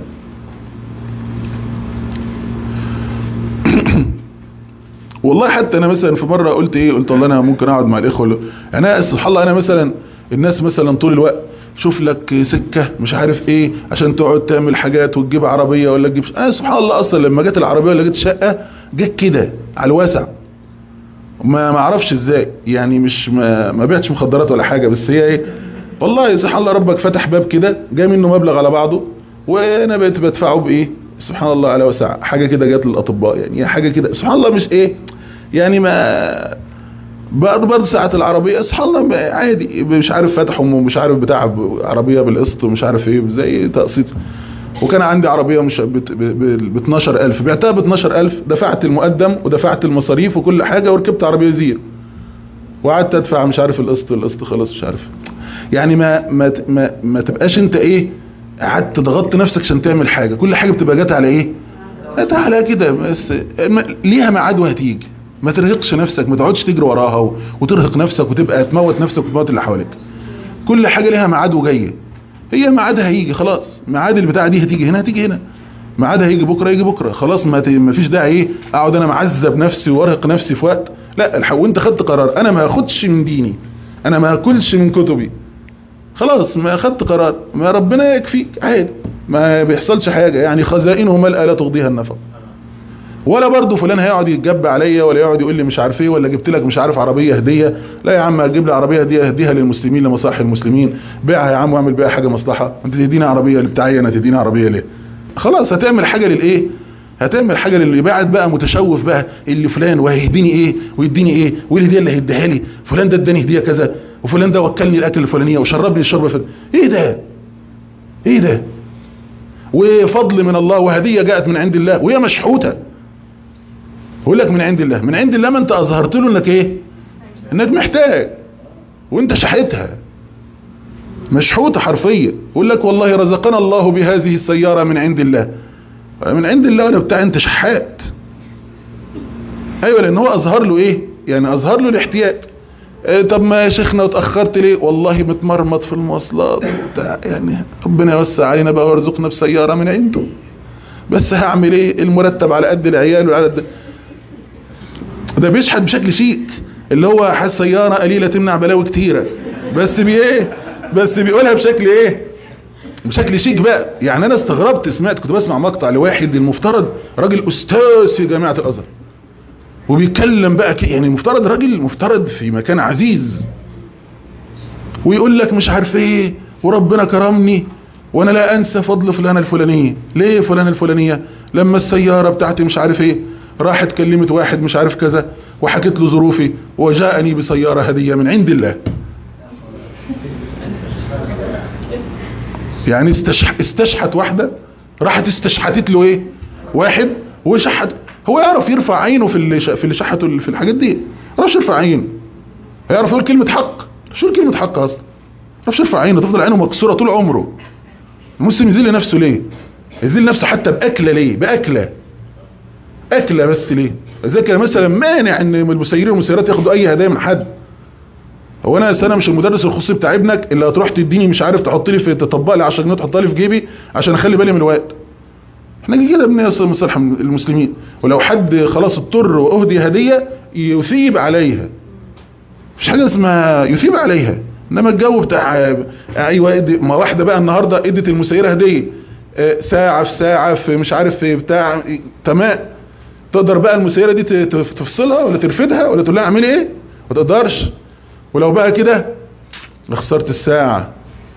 والله حتى انا مثلا في مره قلت ايه قلت والله انا ممكن اقعد مع الاخوه اللي- انا سبحان الله انا مثلا الناس مثلا طول الوقت شوف لك سكه مش عارف ايه عشان تقعد تعمل حاجات وتجيب عربيه ولا تجيب انا سبحان الله اصلا لما جت العربيه ولا جت شقه جت كده على الواسع ما ما اعرفش ازاي يعني مش ما, ما بعتش مخدرات ولا حاجه بس هي ايه والله سبحان الله ربك فتح باب كده جاي منه مبلغ على بعضه وانا بقيت بدفعه بايه سبحان الله على وسع حاجه كده جت للاطباء يعني حاجه كده سبحان الله مش ايه يعني ما برضه برضه ساعة العربية سبحان الله ما- عادي مش عارف فتحهم ومش عارف بتاع عربية بالقسط ومش عارف ايه زي تقسيط وكان عندي عربية مش ب 12000 بعتها ب 12000 دفعت المقدم ودفعت المصاريف وكل حاجة وركبت عربية زيرو وقعدت ادفع مش عارف القسط القسط خلاص مش عارف يعني ما ما ت- ما, ما تبقاش انت ايه قعدت ضغطت نفسك عشان تعمل حاجة كل حاجة بتبقى جات على ايه جات على كده بس ما- ليها ميعاد وهتيجي ما ترهقش نفسك ما تقعدش تجري وراها و- وترهق نفسك وتبقى تموت نفسك وتموت اللي حواليك كل حاجة ليها ميعاد وجايه هي ميعادها هيجي خلاص ميعاد البتاعه دي هتيجي هنا هتيجي هنا ميعادها هيجي بكره يجي بكره خلاص ما ت- ما فيش داعي ايه اقعد انا معذب نفسي وارهق نفسي في وقت لا الح- وانت خدت قرار انا ما اخدش من ديني انا ما اكلش من كتبي خلاص ما اخدت قرار ما ربنا يكفيك عادي ما بيحصلش حاجه يعني خزائنه ملأ لا تغضيها النفق ولا برضه فلان هيقعد يتجب عليا ولا يقعد يقول لي مش عارف ايه ولا جبت لك مش عارف عربيه هديه لا يا عم هتجيب لي عربيه هديه اهديها للمسلمين لمصالح المسلمين بيعها يا عم واعمل بيها حاجه مصلحه انت تديني عربيه اللي بتاعي انا تديني عربيه ليه خلاص هتعمل حاجه للايه هتعمل حاجه للي بعد بقى متشوف بقى اللي فلان وهيهديني ايه ويديني ايه والهديه اللي هيديها لي فلان ده اداني هديه كذا وفلان ده وكلني الاكل الفلانيه وشربني الشربه الفلانيه ايه ده ايه ده وفضل من الله وهديه جاءت من عند الله وهي مشحوته يقول لك من عند الله من عند الله ما انت اظهرت له انك ايه انك محتاج وانت شحتها مشحوطه حرفيا يقول لك والله رزقنا الله بهذه السياره من عند الله من عند الله ولا بتاع انت شحات ايوه لان هو اظهر له ايه يعني اظهر له الاحتياج اه طب ما يا شيخنا وتاخرت ليه والله متمرمط في المواصلات وبتاع يعني ربنا يوسع علينا بقى ويرزقنا بسياره من عنده بس هعمل ايه المرتب على قد العيال وعلى قد ده بيشحت بشكل شيك اللي هو حس سيارة قليلة تمنع بلاوي كتيرة بس بي ايه بس بيقولها بشكل ايه بشكل شيك بقى يعني انا استغربت سمعت كنت بسمع مقطع لواحد المفترض راجل استاذ في جامعة الازهر وبيتكلم بقى كده يعني المفترض راجل مفترض في مكان عزيز ويقول لك مش عارف ايه وربنا كرمني وانا لا انسى فضل فلانة الفلانية ليه فلانة الفلانية لما السيارة بتاعتي مش عارف ايه راحت كلمت واحد مش عارف كذا وحكيت له ظروفي وجاءني بسيارة هدية من عند الله يعني استشح استشحت واحدة راحت استشحتت له ايه واحد وشحت هو يعرف يرفع عينه في اللي ش... في اللي شحته في الحاجات دي يعرفش يرفع عينه هيعرف يقول كلمة حق شو كلمة حق اصلا يعرفش يرفع عينه تفضل عينه مكسورة طول عمره المسلم يذل نفسه ليه يذل نفسه حتى بأكلة ليه بأكلة أكلة بس ليه إذا كان مثلا مانع ان المسيرين والمسيرات ياخدوا اي هدايا من حد هو انا انا مش المدرس الخصوصي بتاع ابنك اللي هتروح تديني مش عارف تحط لي في تطبق لي 10 جنيه تحطها لي في جيبي عشان اخلي بالي من الوقت احنا كده بنصل مصالح المسلمين ولو حد خلاص اضطر واهدي هديه يثيب عليها مش حاجه اسمها يثيب عليها انما الجو بتاع ايوه ادي ما واحده بقى النهارده ادت المسيره هديه اه ساعه في ساعه في مش عارف في بتاع تمام تقدر بقى المسيره دي تفصلها ولا ترفدها ولا تقول لها اعملي ايه ما تقدرش ولو بقى كده خسرت الساعه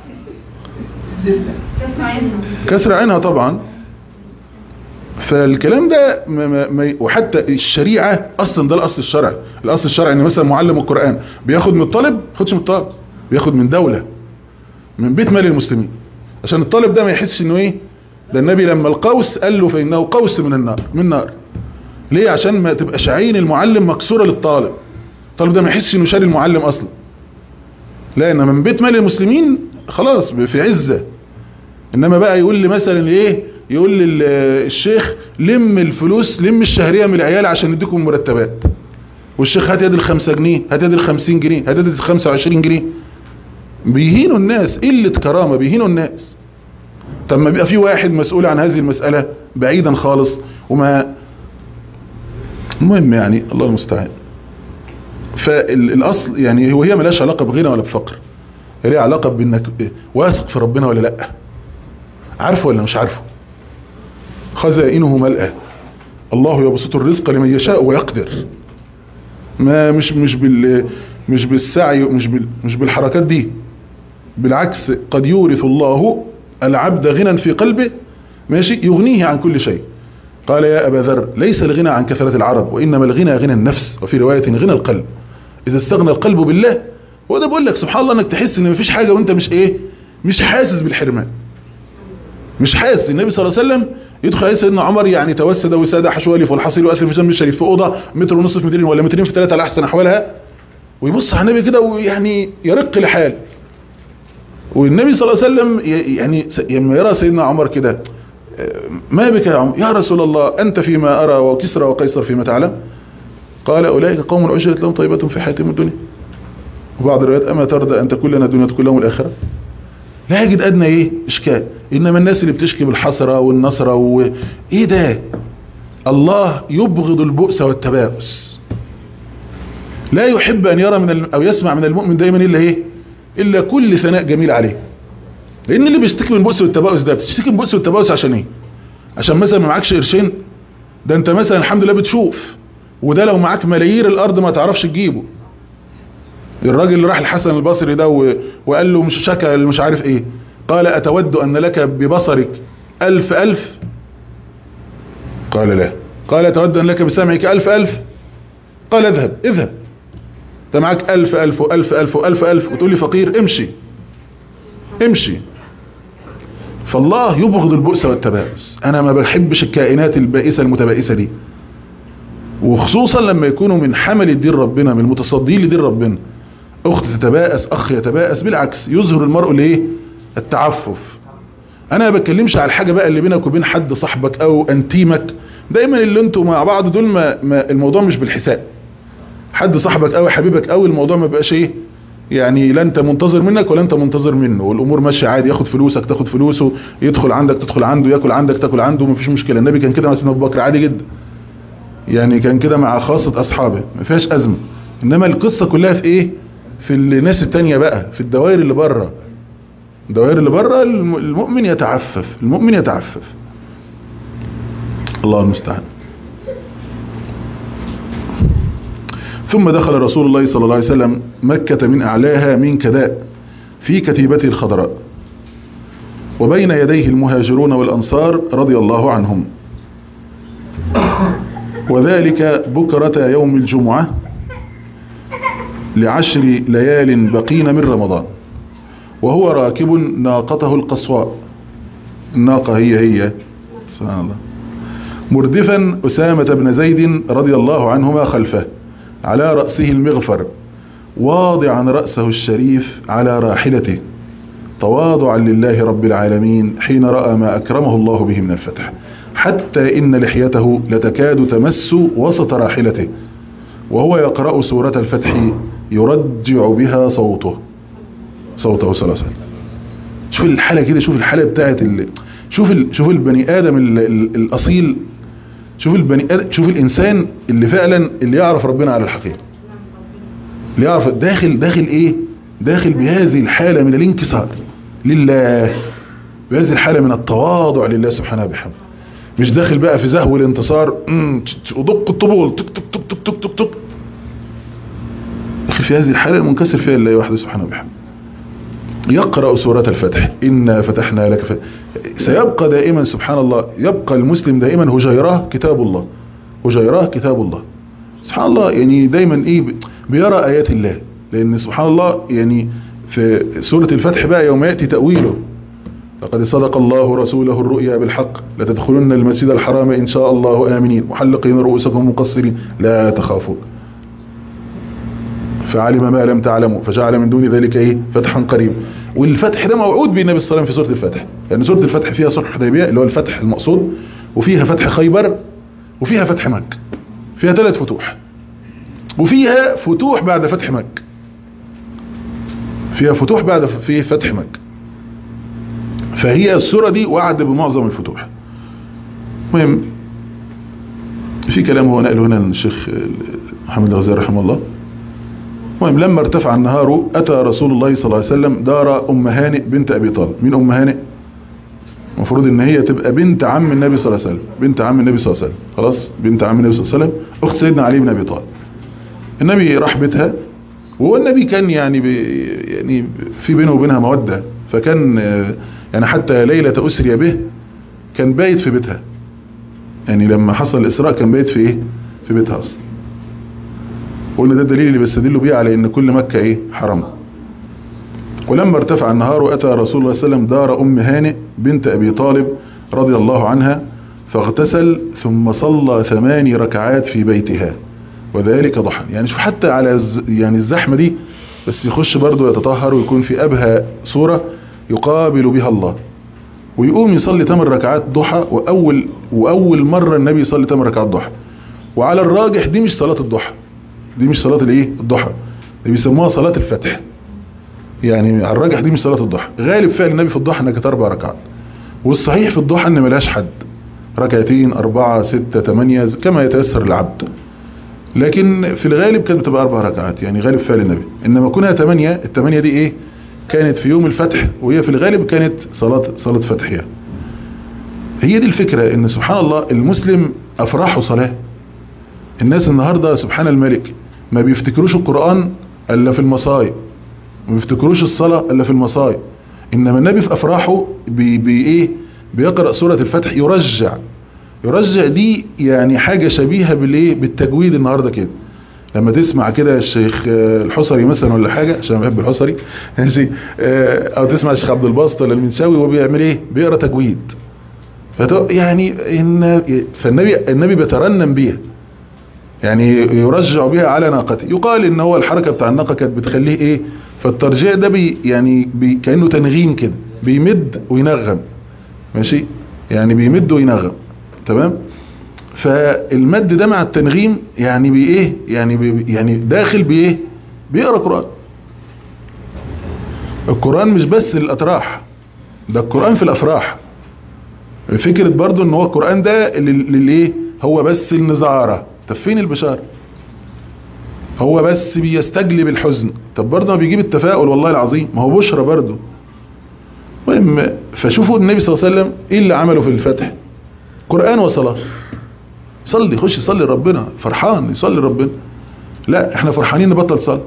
كسر عينها طبعا فالكلام ده ما ما ما وحتى الشريعة اصلا ده الاصل الشرعي الاصل الشرعي ان مثلا معلم القرآن بياخد من الطالب ما ياخدش من الطالب بياخد من دولة من بيت مال المسلمين عشان الطالب ده ما يحسش انه ايه ده النبي لما القوس قال له فانه قوس من النار من نار ليه عشان ما تبقاش عين المعلم مكسورة للطالب الطالب ده ما يحسش انه شاري المعلم اصلا لا انما من بيت مال المسلمين خلاص في عزة انما بقى يقول لي مثلا ايه يقول لي الشيخ لم الفلوس لم الشهرية من العيال عشان نديكم المرتبات والشيخ هات يد الخمسة جنيه هات يد الخمسين جنيه هات يد الخمسة وعشرين جنيه بيهينوا الناس قلة كرامة بيهينوا الناس طب ما بيبقى في واحد مسؤول عن هذه المسألة بعيدا خالص وما المهم يعني الله المستعان فالاصل يعني هو هي ملهاش علاقه بغنى ولا بفقر هي ليها علاقه بانك واثق في ربنا ولا لا عارفه ولا مش عارفه خزائنه ملأى الله يبسط الرزق لمن يشاء ويقدر ما مش مش بال مش بالسعي مش بال مش بالحركات دي بالعكس قد يورث الله العبد غنى في قلبه ماشي يغنيه عن كل شيء قال يا أبا ذر ليس الغنى عن كثرة العرب وإنما الغنى غنى النفس وفي رواية غنى القلب إذا استغنى القلب بالله هو ده بقول لك سبحان الله انك تحس ان مفيش حاجة وانت مش ايه مش حاسس بالحرمان مش حاسس النبي صلى الله عليه وسلم يدخل عليه سيدنا عمر يعني توسد وساد حشوالي والحصيل وأثر في جنب الشريف في أوضة متر ونص في مترين ولا مترين في ثلاثة على أحسن أحوالها ويبص على النبي كده ويعني يرق لحال والنبي صلى الله عليه وسلم يعني لما يرى سيدنا عمر كده ما بك يا عمر يا رسول الله أنت فيما أرى وكسرى وقيصر فيما تعلم قال أولئك قوم عجلت لهم طيبة في حياتهم الدنيا وبعض الروايات أما ترضى أن تكون لنا الدنيا تكون لهم الآخرة لا يجد أدنى إيه إشكال إنما الناس اللي بتشكي بالحسرة والنصرة و... إيه ده الله يبغض البؤس والتباؤس لا يحب أن يرى من الم... أو يسمع من المؤمن دايما إلا إيه إلا كل ثناء جميل عليه لأن اللي بيشتكي من البؤس والتباؤس ده بتشتكي من البؤس والتباؤس عشان إيه عشان مثلا ما معكش قرشين ده أنت مثلا الحمد لله بتشوف وده لو معاك ملايير الأرض ما تعرفش تجيبه الراجل اللي راح الحسن البصري ده و... وقال له مش شكى مش عارف ايه قال اتود ان لك ببصرك الف الف قال لا قال اتود ان لك بسمعك الف الف قال اذهب اذهب انت معاك الف الف والف الف والف الف وتقول لي فقير امشي امشي فالله يبغض البؤس والتبائس انا ما بحبش الكائنات البائسة المتبائسة دي وخصوصا لما يكونوا من حمل الدين ربنا من المتصدين لدين ربنا اخت تتبائس اخ يتبائس بالعكس يظهر المرء ليه التعفف انا ما بتكلمش على الحاجة بقى اللي بينك وبين حد صاحبك او انتيمك دايما اللي انتوا مع بعض دول ما, ما الموضوع مش بالحساب حد صاحبك او حبيبك او الموضوع ما بقاش ايه يعني لا انت منتظر منك ولا انت منتظر منه والامور ماشيه عادي ياخد فلوسك تاخد فلوسه يدخل عندك تدخل عنده ياكل عندك تاكل عنده مفيش مشكله النبي كان كده مع سيدنا ابو بكر عادي جدا يعني كان كده مع خاصه اصحابه ما فيهاش ازمه انما القصه كلها في ايه في الناس التانية بقى في الدوائر اللي بره الدوائر اللي بره المؤمن يتعفف المؤمن يتعفف الله المستعان ثم دخل رسول الله صلى الله عليه وسلم مكة من أعلاها من كداء في كتيبته الخضراء وبين يديه المهاجرون والأنصار رضي الله عنهم وذلك بكرة يوم الجمعة لعشر ليال بقين من رمضان وهو راكب ناقته القصواء الناقة هي هي سبحان الله مردفا أسامة بن زيد رضي الله عنهما خلفه على رأسه المغفر واضعا رأسه الشريف على راحلته تواضعا لله رب العالمين حين رأى ما أكرمه الله به من الفتح حتى إن لحيته لتكاد تمس وسط راحلته وهو يقرأ سورة الفتح يرجع بها صوته صوته صلى الله عليه وسلم شوف الحالة كده شوف الحالة بتاعت ال... شوف ال... شوف البني آدم ال... ال... الأصيل شوف البني آدم شوف الإنسان اللي فعلا اللي يعرف ربنا على الحقيقة اللي يعرف داخل داخل إيه داخل بهذه الحالة من الانكسار لله بهذه الحالة من التواضع لله سبحانه وبحمده مش داخل بقى في زهو الانتصار ودق الطبول تك تك تك تك تك تك داخل في هذه الحالة المنكسر فيها الله وحده سبحانه وبحمده يقرأ سورة الفتح إنا فتحنا لك فتح سيبقى دائما سبحان الله يبقى المسلم دائما هجيراه كتاب الله هجيراه كتاب الله سبحان الله يعني دايما إيه بيرى آيات الله لأن سبحان الله يعني في سورة الفتح بقى يوم يأتي تأويله لقد صدق الله رسوله الرؤيا بالحق لتدخلن المسجد الحرام إن شاء الله آمنين محلقين رؤوسكم مقصرين لا تخافون فعلم ما لم تعلموا فجعل من دون ذلك ايه فتحا قريب والفتح ده موعود بالنبي صلى الله عليه وسلم في سورة الفتح لأن سورة الفتح فيها صلح الحديبية اللي هو الفتح المقصود وفيها فتح خيبر وفيها فتح مكة فيها ثلاث فتوح وفيها فتوح بعد فتح مكة فيها فتوح بعد في فتح مكة فهي السورة دي وعد بمعظم الفتوح مهم في كلام هو نقله هنا الشيخ محمد الغزالي رحمه الله المهم لما ارتفع النهار أتى رسول الله صلى الله عليه وسلم دار أم هانئ بنت أبي طالب مين أم هانئ المفروض ان هي تبقى بنت عم النبي صلى الله عليه وسلم بنت عم النبي صلى الله عليه وسلم خلاص بنت عم النبي صلى الله عليه وسلم اخت سيدنا علي بن ابي طالب النبي راح بيتها وهو النبي كان يعني بي يعني في بينه وبينها مودة فكان يعني حتى ليلة أسري به كان بايت في بيتها يعني لما حصل الإسراء كان بايت في إيه في بيتها أصلا قلنا ده الدليل اللي بيستدلوا بيه على إن كل مكة إيه حرم ولما ارتفع النهار أتى رسول الله صلى الله عليه وسلم دار أم هانئ بنت أبي طالب رضي الله عنها فاغتسل ثم صلى ثماني ركعات في بيتها وذلك ضحى يعني شوف حتى على يعني الزحمة دي بس يخش برضه يتطهر ويكون في أبهى صورة يقابل بها الله ويقوم يصلي 8 ركعات ضحى وأول, وأول مرة النبي يصلي 8 ركعات ضحى وعلى الراجح دي مش صلاة الضحى دي مش صلاة الايه الضحى دي بيسموها صلاة الفتح يعني على الراجح دي مش صلاة الضحى غالب فعل النبي في الضحى انها كانت اربع ركعات والصحيح في الضحى ان ملهاش حد ركعتين اربعة ستة تمانية كما يتيسر العبد لكن في الغالب كانت بتبقى اربع ركعات يعني غالب فعل النبي انما كونها تمانية التمانية دي ايه كانت في يوم الفتح وهي في الغالب كانت صلاة صلاة فتح يعني. هي دي الفكرة ان سبحان الله المسلم افراحه صلاة الناس النهاردة سبحان الملك ما بيفتكروش القرآن الا في المصايب ما بيفتكروش الصلاة الا في المصايب انما النبي في افراحه بي بي ايه بيقرأ سورة الفتح يرجع يرجع دي يعني حاجة شبيهة بالايه بالتجويد النهاردة كده لما تسمع كده الشيخ الحصري مثلا ولا حاجة عشان انا بحب الحصري ماشي او تسمع الشيخ عبد الباسط ولا المنشاوي وهو بيعمل ايه بيقرا تجويد يعني ان فالنبي النبي بيترنم بيها يعني يرجع بها على ناقته يقال ان هو الحركة بتاع الناقة كانت بتخليه ايه فالترجيع ده بي يعني بي كأنه تنغيم كده بيمد وينغم ماشي يعني بيمد وينغم تمام فالمد ده مع التنغيم يعني بايه يعني بي يعني داخل بايه بيقرا قران القران مش بس للاتراح ده القران في الافراح فكره برضو ان هو القران ده للايه هو بس النزاره طب فين البشاره هو بس بيستجلب الحزن طب برضه ما بيجيب التفاؤل والله العظيم ما هو بشرى برضه المهم فشوفوا النبي صلى الله عليه وسلم ايه اللي عمله في الفتح قرآن وصلاة صلي خش صلي ربنا فرحان يصلي ربنا لا احنا فرحانين نبطل صلاة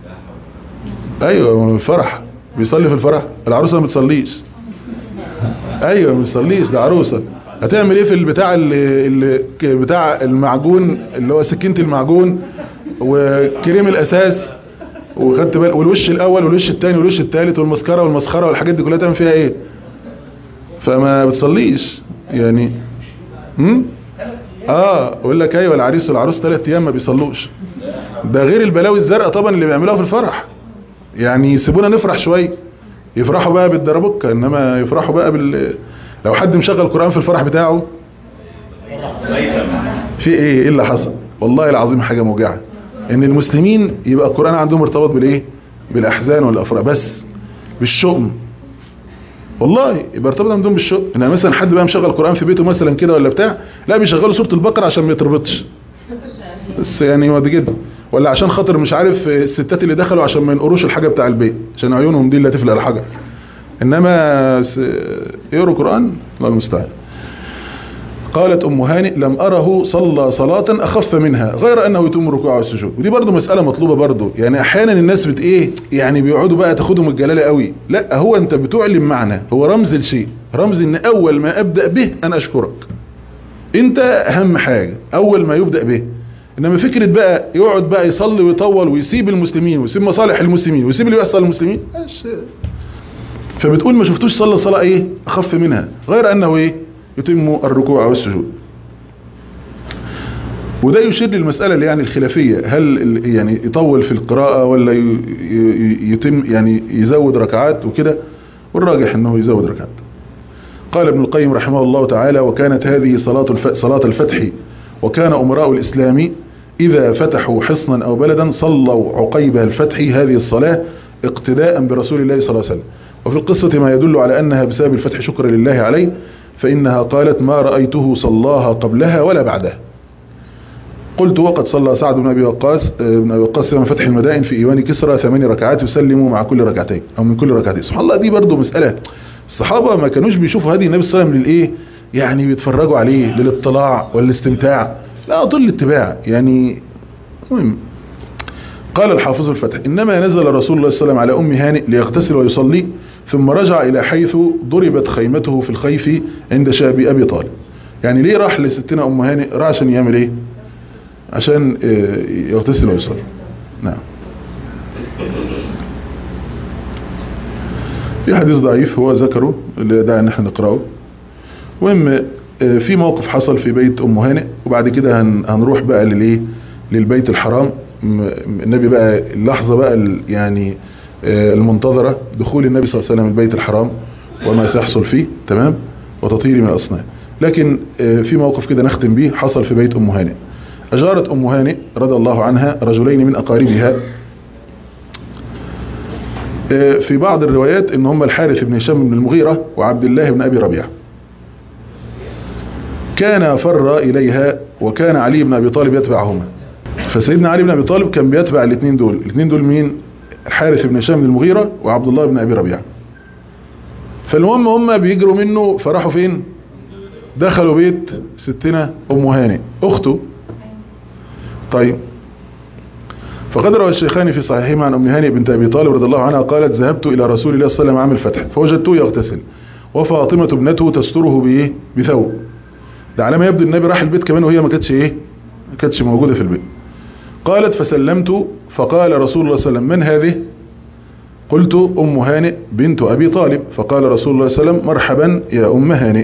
ايوه فرح بيصلي في الفرح العروسة ما بتصليش ايوه ما بتصليش ده عروسة هتعمل ايه في البتاع اللي, اللي بتاع المعجون اللي هو سكينة المعجون وكريم الاساس وخدت بالك والوش الاول والوش الثاني والوش الثالث والمسكره والمسخره والحاجات دي كلها تعمل فيها ايه فما بتصليش يعني امم اه اقول لك ايوه العريس والعروس ثلاث ايام ما بيصلوش ده غير البلاوي الزرقاء طبعا اللي بيعملوها في الفرح يعني يسيبونا نفرح شويه يفرحوا بقى بالدربكه انما يفرحوا بقى بال لو حد مشغل قران في الفرح بتاعه في ايه ايه اللي حصل والله العظيم حاجه موجعه ان المسلمين يبقى القرآن عندهم مرتبط بالايه بالاحزان والافراح بس بالشؤم والله يبقى ارتبط عندهم بالشؤم ان مثلا حد بقى مشغل القرآن في بيته مثلا كده ولا بتاع لا بيشغلوا سورة البقرة عشان ما يتربطش بس يعني هو دي جدا ولا عشان خاطر مش عارف الستات اللي دخلوا عشان ما ينقروش الحاجة بتاع البيت عشان عيونهم دي اللي تفلق الحجر انما يقروا قرآن الله المستعان قالت أم هانئ لم أره صلى صلاة أخف منها غير أنه يتم الركوع والسجود ودي برضو مسألة مطلوبة برضو يعني أحيانا الناس بت إيه يعني بيقعدوا بقى تاخدهم الجلالة قوي لا هو أنت بتعلم معنى هو رمز الشيء رمز إن أول ما أبدأ به أنا أشكرك أنت أهم حاجة أول ما يبدأ به إنما فكرة بقى يقعد بقى يصلي ويطول ويسيب المسلمين ويسيب مصالح المسلمين ويسيب اللي بيحصل للمسلمين فبتقول ما شفتوش صلى صلاة إيه أخف منها غير أنه إيه يتم الركوع والسجود وده يشير للمسألة اللي يعني الخلافية هل يعني يطول في القراءة ولا يتم يعني يزود ركعات وكده والراجح انه يزود ركعات قال ابن القيم رحمه الله تعالى وكانت هذه صلاة صلاة الفتح وكان أمراء الإسلام إذا فتحوا حصنا أو بلدا صلوا عقيب الفتح هذه الصلاة اقتداء برسول الله صلى الله عليه وسلم وفي القصة ما يدل على أنها بسبب الفتح شكرا لله عليه فإنها قالت ما رأيته صلاها قبلها ولا بعدها قلت وقد صلى سعد بن أبي وقاص بن أبي وقاص يوم فتح المدائن في إيوان كسرى ثماني ركعات يسلم مع كل ركعتين أو من كل ركعتين سبحان الله دي برضو مسألة الصحابة ما كانوش بيشوفوا هذه النبي صلى الله عليه وسلم للإيه يعني بيتفرجوا عليه للاطلاع والاستمتاع لا طول الاتباع يعني مهم قال الحافظ الفتح إنما نزل رسول الله صلى الله عليه وسلم على أم هانئ ليغتسل ويصلي ثم رجع إلى حيث ضربت خيمته في الخيف عند شاب أبي طالب يعني ليه راح لستنا أم هانئ راح عشان يعمل إيه عشان يغتسل ويصلي نعم في حديث ضعيف هو ذكره اللي داعي ان احنا نقراه المهم في موقف حصل في بيت ام هانئ وبعد كده هنروح بقى للايه للبيت الحرام النبي بقى اللحظه بقى يعني المنتظره دخول النبي صلى الله عليه وسلم البيت الحرام وما سيحصل فيه تمام وتطهير من الاصنام لكن في موقف كده نختم بيه حصل في بيت ام هانئ أجارت أم هانئ رضي الله عنها رجلين من أقاربها في بعض الروايات ان هم الحارث بن هشام بن المغيرة وعبد الله بن أبي ربيعة كان فر إليها وكان علي بن أبي طالب يتبعهما فسيدنا علي بن أبي طالب كان بيتبع الاثنين دول الاثنين دول مين الحارث بن هشام بن المغيرة وعبد الله بن أبي ربيعة فالمهم هم بيجروا منه فراحوا فين دخلوا بيت ستنا أم هانئ أخته طيب فقد روى الشيخان في صحيحهما عن ام هانئ بنت ابي طالب رضي الله عنها قالت ذهبت الى رسول الله صلى الله عليه وسلم عام الفتح فوجدته يغتسل وفاطمه ابنته تستره بايه بثوب ده على ما يبدو النبي راح البيت كمان وهي ما كانتش ايه ما كانتش موجوده في البيت قالت فسلمت فقال رسول الله صلى الله عليه وسلم من هذه قلت ام هانئ بنت ابي طالب فقال رسول الله صلى الله عليه وسلم مرحبا يا ام هانئ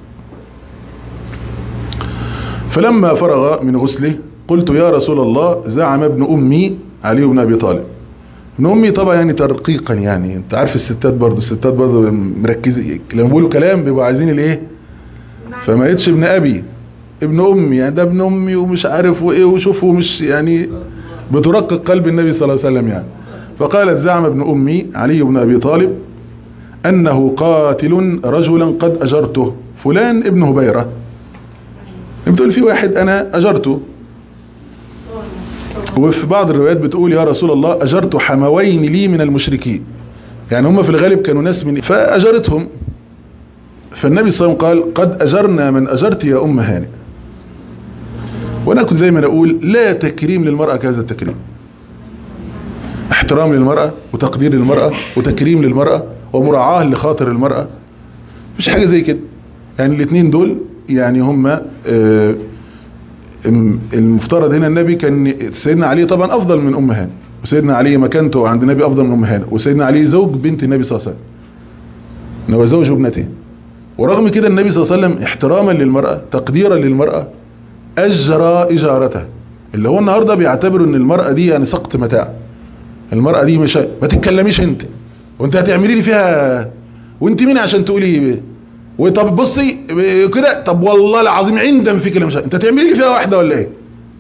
فلما فرغ من غسله قلت يا رسول الله زعم ابن أمي علي بن أبي طالب ابن أمي طبعا يعني ترقيقا يعني انت عارف الستات برضه الستات برضه مركزين لما بيقولوا كلام بيبقوا عايزين الايه فما قلتش ابن أبي ابن أمي يعني ده ابن أمي ومش عارف وايه وشوفوا مش يعني بترقق قلب النبي صلى الله عليه وسلم يعني فقالت زعم ابن أمي علي بن أبي طالب أنه قاتل رجلا قد أجرته فلان ابن هبيرة بتقول في واحد أنا أجرته وفي بعض الروايات بتقول يا رسول الله أجرت حموين لي من المشركين يعني هم في الغالب كانوا ناس من فأجرتهم فالنبي صلى الله عليه وسلم قال قد أجرنا من أجرت يا أم هانئ وأنا كنت دايما أقول لا تكريم للمرأة كهذا التكريم احترام للمرأة وتقدير للمرأة وتكريم للمرأة ومراعاة لخاطر المرأة مش حاجة زي كده يعني الاثنين دول يعني هم اه المفترض هنا النبي كان سيدنا علي طبعا افضل من ام هانئ وسيدنا علي مكانته عند النبي افضل من ام هانئ وسيدنا علي زوج بنت النبي صلى الله عليه وسلم هو زوج ابنته ورغم كده النبي صلى الله عليه وسلم احتراما للمرأة تقديرا للمرأة اجرى اجارتها اللي هو النهاردة بيعتبروا ان المرأة دي يعني سقط متاع المرأة دي مش ما تتكلميش انت وانت هتعملي لي فيها وانت مين عشان تقولي وطب بصي كده طب والله العظيم عندما في كلام انت تعملي لي فيها واحده ولا ايه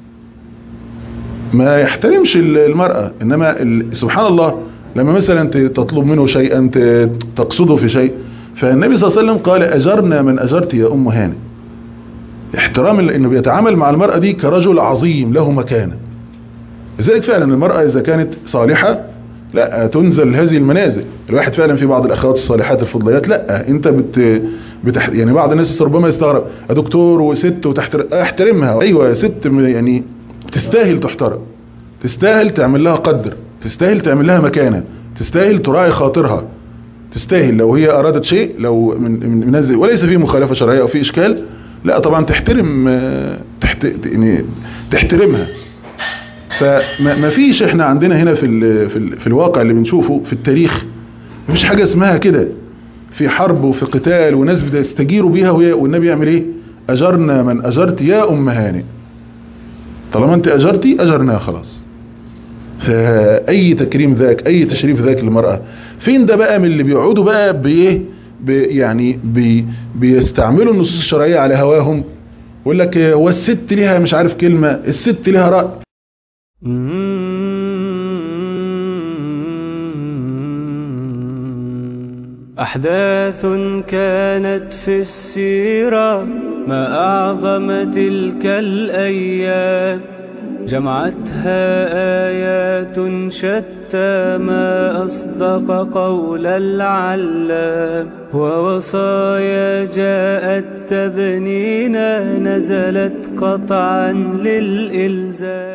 ما يحترمش المرأة انما سبحان الله لما مثلا تطلب منه شيئا تقصده في شيء فالنبي صلى الله عليه وسلم قال اجرنا من اجرت يا ام هانئ احترام انه بيتعامل مع المرأة دي كرجل عظيم له مكانة لذلك فعلا المرأة اذا كانت صالحة لا تنزل هذه المنازل الواحد فعلا في بعض الاخوات الصالحات الفضليات لا انت بت, بتح... يعني بعض الناس ربما يستغرب دكتور وست وتحتر احترمها ايوه يا ست يعني تستاهل تحترم تستاهل تعمل لها قدر تستاهل تعمل لها مكانه تستاهل تراعي خاطرها تستاهل لو هي ارادت شيء لو من منزل وليس فيه مخالفه شرعيه او في اشكال لا طبعا تحترم تحت... يعني تحترمها فما فيش احنا عندنا هنا في ال في, ال في الواقع اللي بنشوفه في التاريخ مفيش حاجة اسمها كده في حرب وفي قتال وناس بيستجيروا بيها والنبي يعمل ايه اجرنا من اجرت يا ام هانئ طالما انت اجرتي اجرناها خلاص فاي تكريم ذاك اي تشريف ذاك للمرأة فين ده بقى من اللي بيقعدوا بقى بايه بي يعني بي بيستعملوا النصوص الشرعية على هواهم يقول لك هو الست ليها مش عارف كلمة الست ليها رأي أحداث كانت في السيرة ما أعظم تلك الأيام جمعتها آيات شتى ما أصدق قول العلام ووصايا جاءت تبنينا نزلت قطعا للإلزام